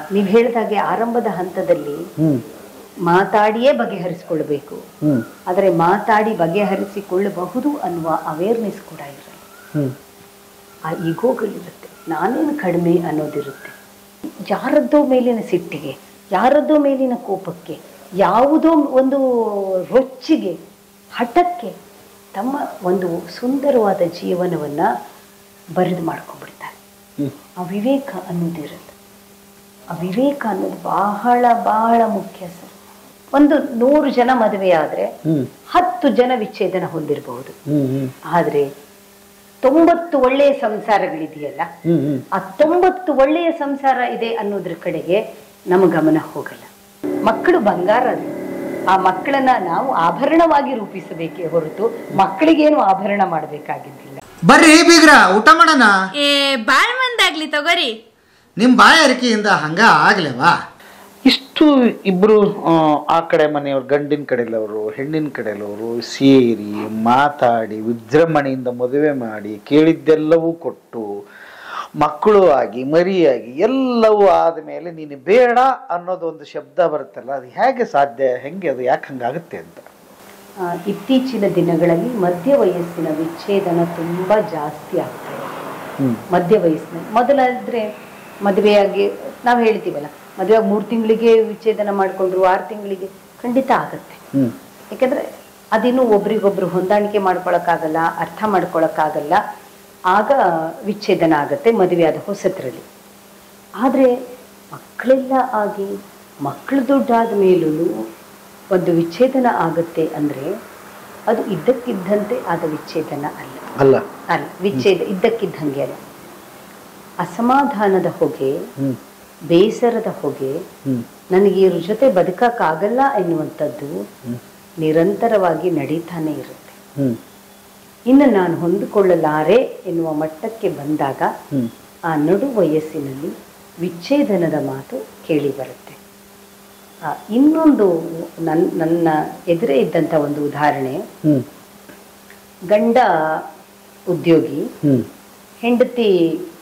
ನೀವು ಹೇಳಿದಾಗೆ ಆರಂಭದ ಹಂತದಲ್ಲಿ ಹ್ಮ್ ಮಾತಾಡಿಯೇ ಬಗೆಹರಿಸಿಕೊಳ್ಬೇಕು ಹ್ಮ್ ಆದರೆ ಮಾತಾಡಿ ಬಗೆಹರಿಸಿಕೊಳ್ಳಬಹುದು ಅನ್ನುವ ಅವೇರ್ನೆಸ್ ಕೂಡ ಇರಲ್ಲ ಹ್ಮ್ ಆ ಈಗೋಗಳಿರುತ್ತೆ ನಾನೇನು ಕಡಿಮೆ ಅನ್ನೋದಿರುತ್ತೆ ಯಾರದ್ದೋ ಮೇಲಿನ ಸಿಟ್ಟಿಗೆ ಯಾರದ್ದೋ ಮೇಲಿನ ಕೋಪಕ್ಕೆ ಯಾವುದೋ ಒಂದು ರೊಚ್ಚಿಗೆ ಹಠಕ್ಕೆ ತಮ್ಮ ಒಂದು ಸುಂದರವಾದ ಜೀವನವನ್ನ ಬರೆದು ಮಾಡ್ಕೊಂಡ್ಬಿಡ್ತಾರೆ ಹ್ಮ್ ಆ ವಿವೇಕ ಅನ್ನೋದಿರುತ್ತೆ ಆ ವಿವೇಕ ಅನ್ನೋದು ಬಹಳ ಬಹಳ ಮುಖ್ಯ ಸರ್ ಒಂದು ನೂರು ಜನ ಮದುವೆ ಆದ್ರೆ ಹ್ಮ್ ಹತ್ತು ಜನ ವಿಚ್ಛೇದನ ಹೊಂದಿರಬಹುದು ಹ್ಮ್ ಹ್ಮ್ ಆದ್ರೆ ತೊಂಬತ್ತು ಒಳ್ಳೆಯ ಸಂಸಾರಗಳಿದೆಯಲ್ಲ ಹ್ಮ್ ಹ್ಮ್ ಆ ತೊಂಬತ್ತು ಒಳ್ಳೆಯ ಸಂಸಾರ ಇದೆ ಅನ್ನೋದ್ರ ಕಡೆಗೆ ನಮ್ಮ ಗಮನ ಹೋಗಲ್ಲ ಮಕ್ಕಳು ಬಂಗಾರ ಅದು. ಆ ಮಕ್ಕಳನ್ನ ನಾವು ಆಭರಣವಾಗಿ ರೂಪಿಸಬೇಕೇ ಹೊರತು ಮಕ್ಕಳಿಗೇನು ಆಭರಣ ಮಾಡಬೇಕಾಗಿದ್ದಿಲ್ಲ ಬರ್ರಿ ಬೀಗ್ರ ಊಟ ಮಾಡೋಣ ಏ ಬಾಳ್ ಮಂದಾಗ್ಲಿ ತಗೋರಿ ನಿಮ್ ಬಾಯ ಅರಿಕೆಯಿಂದ ಹಂಗ ಆಗ್ಲೇವಾ ಇಷ್ಟು ಇಬ್ರು ಆ, ಆ ಕಡೆ ಮನೆಯವ್ರು ಗಂಡಿನ ಕಡೆಯಲ್ಲವರು ಹೆಣ್ಣಿನ ಕಡೆಯಲ್ಲವರು ಸೇರಿ ಮಾತಾಡಿ ವಿಜೃಂಭಣೆಯಿಂದ ಮದುವೆ ಮಾಡಿ ಕೇಳಿದ್ದೆಲ್ಲವೂ ಕೊಟ್ಟು ಮಕ್ಕಳು ಆಗಿ ಮರಿಯಾಗಿ ಎಲ್ಲವೂ ಆದಮೇಲೆ ನೀನು ಬೇಡ ಅನ್ನೋದು ಒಂದು ಶಬ್ದ ಬರುತ್ತಲ್ಲ ಅದು ಹೇಗೆ ಸಾಧ್ಯ ಹೆಂಗೆ ಅದು ಯಾಕೆ ಹಂಗಾಗುತ್ತೆ ಅಂತ ಆ, ಇತ್ತೀಚಿನ ದಿನಗಳಲ್ಲಿ ಮಧ್ಯ ವಯಸ್ಸಿನ ವಿಚ್ಛೇದನ ತುಂಬಾ ಜಾಸ್ತಿ ಆಗ್ತಾ ಇದೆ ಹ್ಮ್ ಮಧ್ಯ ವಯಸ್ಸಿನ ಮೊದಲಾದ್ರೆ ಮದುವೆಯಾಗಿ ನಾವು ಹೇಳ್ತೀವಲ್ಲ ಮದುವೆಯಾಗಿ ಮೂರು ತಿಂಗಳಿಗೆ ವಿಚ್ಛೇದನ ಮಾಡಿಕೊಂಡ್ರು ಆರು ತಿಂಗಳಿಗೆ ಖಂಡಿತ ಆಗತ್ತೆ ಹ್ಮ್ ಯಾಕಂದ್ರೆ ಅದಿನ್ನೂ ಒಬ್ರಿಗೊಬ್ರು ಹೊಂದಾಣಿಕೆ ಮಾಡ್ಕೊಳಕ್ಕಾಗಲ್ಲ ಅರ್ಥ ಮಾಡ್ಕೊಳಕ್ಕಾಗಲ್ಲ ಆಗ ವಿಚ್ಛೇದನ ಆಗತ್ತೆ ಮದುವೆ ಆದ ಹೊಸದ್ರಲ್ಲಿ ಆದರೆ ಮಕ್ಕಳೆಲ್ಲ ಆಗಿ ಮಕ್ಕಳು ದುಡ್ಡಾದ ಮೇಲೂ ಒಂದು ವಿಚ್ಛೇದನ ಆಗುತ್ತೆ ಅಂದರೆ ಅದು ಇದ್ದಕ್ಕಿದ್ದಂತೆ ಆದ ವಿಚ್ಛೇದನ ಅಲ್ಲ ಅಲ್ಲ ಅಲ್ಲ ವಿಚ್ಛೇದ ಇದ್ದಕ್ಕಿದ್ದಂಗೆ ಅಲ್ಲ ಅಸಮಾಧಾನದ ಹೊಗೆ ಹ್ಮ್ ಬೇಸರದ ಹೊಗೆ ಹ್ಮ್ ನನಗೆ ಇವ್ರ ಜೊತೆ ಬದುಕಕ್ಕಾಗಲ್ಲ ಎನ್ನುವಂಥದ್ದು ನಿರಂತರವಾಗಿ ನಡೀತಾನೆ ಇರುತ್ತೆ ಹ್ಮ್ ಇನ್ನು ನಾನು ಹೊಂದಿಕೊಳ್ಳಲಾರೆ ಎನ್ನುವ ಮಟ್ಟಕ್ಕೆ ಬಂದಾಗ ಹ್ಮ್ ಆ ನಡು ವಯಸ್ಸಿನಲ್ಲಿ ವಿಚ್ಛೇದನದ ಮಾತು ಕೇಳಿ ಬರುತ್ತೆ ಆ, ಇನ್ನೊಂದು ನನ್ನ ನನ್ನ ಎದುರೇ ಇದ್ದಂಥ ಒಂದು ಉದಾಹರಣೆ ಹ್ಮ್ ಗಂಡ ಉದ್ಯೋಗಿ ಹ್ಮ್ ಹೆಂಡತಿ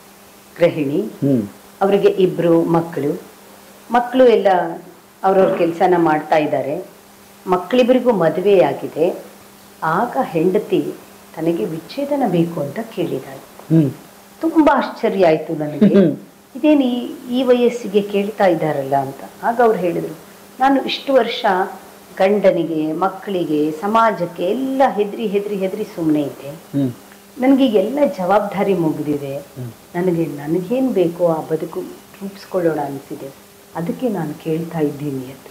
ಗೃಹಿಣಿ ಹ್ಮ್ ಅವರಿಗೆ ಇಬ್ಬರು ಮಕ್ಕಳು ಮಕ್ಕಳು ಎಲ್ಲ ಅವ್ರವ್ರ ಕೆಲಸನ ಮಾಡ್ತಾ ಇದ್ದಾರೆ ಮಕ್ಕಳಿಬ್ಬರಿಗೂ ಮದುವೆ ಆಗಿದೆ ಆಗ ಹೆಂಡತಿ ತನಗೆ ವಿಚ್ಛೇದನ ಬೇಕು ಅಂತ ಕೇಳಿದಾಳೆ ಹ್ಮ್ ತುಂಬಾ ಆಶ್ಚರ್ಯ ಆಯ್ತು ನನಗೆ ಇದೇನು ಈ ಈ ವಯಸ್ಸಿಗೆ ಕೇಳ್ತಾ ಇದ್ದಾರಲ್ಲ ಅಂತ ಆಗ ಅವ್ರು ಹೇಳಿದ್ರು ನಾನು ಇಷ್ಟು ವರ್ಷ ಗಂಡನಿಗೆ ಮಕ್ಕಳಿಗೆ ಸಮಾಜಕ್ಕೆ ಎಲ್ಲ ಹೆದ್ರಿ ಹೆದ್ರಿ ಹೆದ್ರಿ ಸುಮ್ಮನೆ ಇದ್ದೆ ಹ್ಮ್ ನನಗೆ ಎಲ್ಲ ಜವಾಬ್ದಾರಿ ಮುಗಿದಿದೆ ನನಗೆ ನನಗೇನು ಬೇಕೋ ಆ ಬದುಕು ರೂಪಿಸ್ಕೊಳ್ಳೋಣ ಅನಿಸಿದೆ ಅದಕ್ಕೆ ನಾನು ಕೇಳ್ತಾ ಇದ್ದೀನಿ ಅಂತ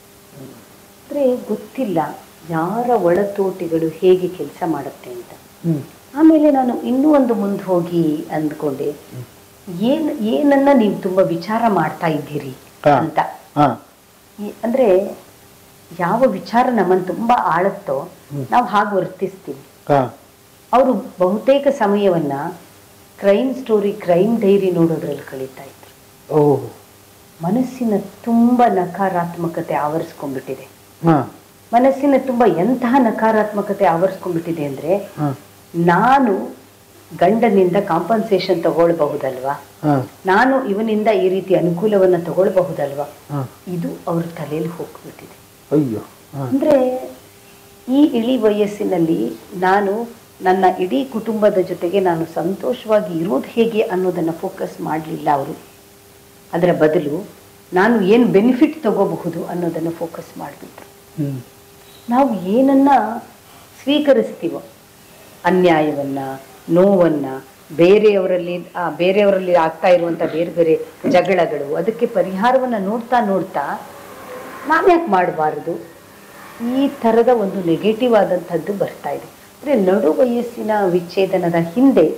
ಅಂದರೆ ಗೊತ್ತಿಲ್ಲ ಯಾರ ಒಳತೋಟಿಗಳು ಹೇಗೆ ಕೆಲಸ ಮಾಡುತ್ತೆ ಅಂತ ಹ್ಮ್ ಆಮೇಲೆ ನಾನು ಇನ್ನೂ ಒಂದು ಮುಂದೆ ಹೋಗಿ ಅಂದ್ಕೊಂಡೆ ಏನು ಏನನ್ನ ನೀವು ತುಂಬ ವಿಚಾರ ಮಾಡ್ತಾ ಇದ್ದೀರಿ ಹಾ. ಅಂತ ಹಾ ಈ- ಅಂದ್ರೆ ಯಾವ ವಿಚಾರ ನಮ್ಮನ್ನು ತುಂಬಾ ಆಳುತ್ತೋ ನಾವು ಹಾಗೆ ವರ್ತಿಸ್ತೀವಿ ಹಾ ಅವರು ಬಹುತೇಕ ಸಮಯವನ್ನ ಕ್ರೈಮ್ ಸ್ಟೋರಿ ಕ್ರೈಮ್ ಡೈರಿ ನೋಡೋದ್ರಲ್ಲಿ ಕಳೀತಾ ಇದ್ರು ಓ ಮನಸ್ಸಿನ ತುಂಬಾ ನಕಾರಾತ್ಮಕತೆ ಆವರಿಸ್ಕೊಂಡ್ಬಿಟ್ಟಿದೆ ಹಾ ಮನಸ್ಸಿನ ತುಂಬಾ ಎಂತಹ ನಕಾರಾತ್ಮಕತೆ ಆವರಿಸ್ಕೊಂಡ್ಬಿಟ್ಟಿದೆ ಅಂದ್ರೆ ಹಾ ನಾನು ಗಂಡನಿಂದ ಕಾಂಪನ್ಸೇಷನ್ ತಗೊಳ್ಬಹುದಲ್ವಾ ಹಾ ನಾನು ಇವನಿಂದ ಈ ರೀತಿ ಅನುಕೂಲವನ್ನ ತಗೊಳ್ಬಹುದಲ್ವಾ ಹಾ ಇದು ಅವ್ರ ತಲೆಯಲ್ಲಿ ಹೋಗ್ಬಿಟ್ಟಿದೆ ಅಯ್ಯೋ ಹಾ ಅಂದ್ರೆ ಈ ಇಳಿ ವಯಸ್ಸಿನಲ್ಲಿ ನಾನು ನನ್ನ ಇಡೀ ಕುಟುಂಬದ ಜೊತೆಗೆ ನಾನು ಸಂತೋಷವಾಗಿ ಇರೋದು ಹೇಗೆ ಅನ್ನೋದನ್ನು ಫೋಕಸ್ ಮಾಡಲಿಲ್ಲ ಅವರು ಅದರ ಬದಲು ನಾನು ಏನು ಬೆನಿಫಿಟ್ ತಗೋಬಹುದು ಅನ್ನೋದನ್ನು ಫೋಕಸ್ ಮಾಡಿಬಿಟ್ರು ಹ್ಮ್ ನಾವು ಏನನ್ನ ಸ್ವೀಕರಿಸ್ತೀವೋ ಅನ್ಯಾಯವನ್ನ ನೋವನ್ನ ಬೇರೆಯವರಲ್ಲಿ ಆ ಬೇರೆಯವರಲ್ಲಿ ಆಗ್ತಾ ಇರುವಂಥ ಬೇರೆ ಬೇರೆ ಜಗಳಗಳು ಅದಕ್ಕೆ ಪರಿಹಾರವನ್ನ ನೋಡ್ತಾ ನೋಡ್ತಾ ನಾವ್ಯಾಕೆ ಮಾಡಬಾರದು ಈ ಥರದ ಒಂದು ನೆಗೆಟಿವ್ ಆದಂಥದ್ದು ಬರ್ತಾ ಇದೆ ಅಂದರೆ ನಡು ವಯಸ್ಸಿನ ವಿಚ್ಛೇದನದ ಹಿಂದೆ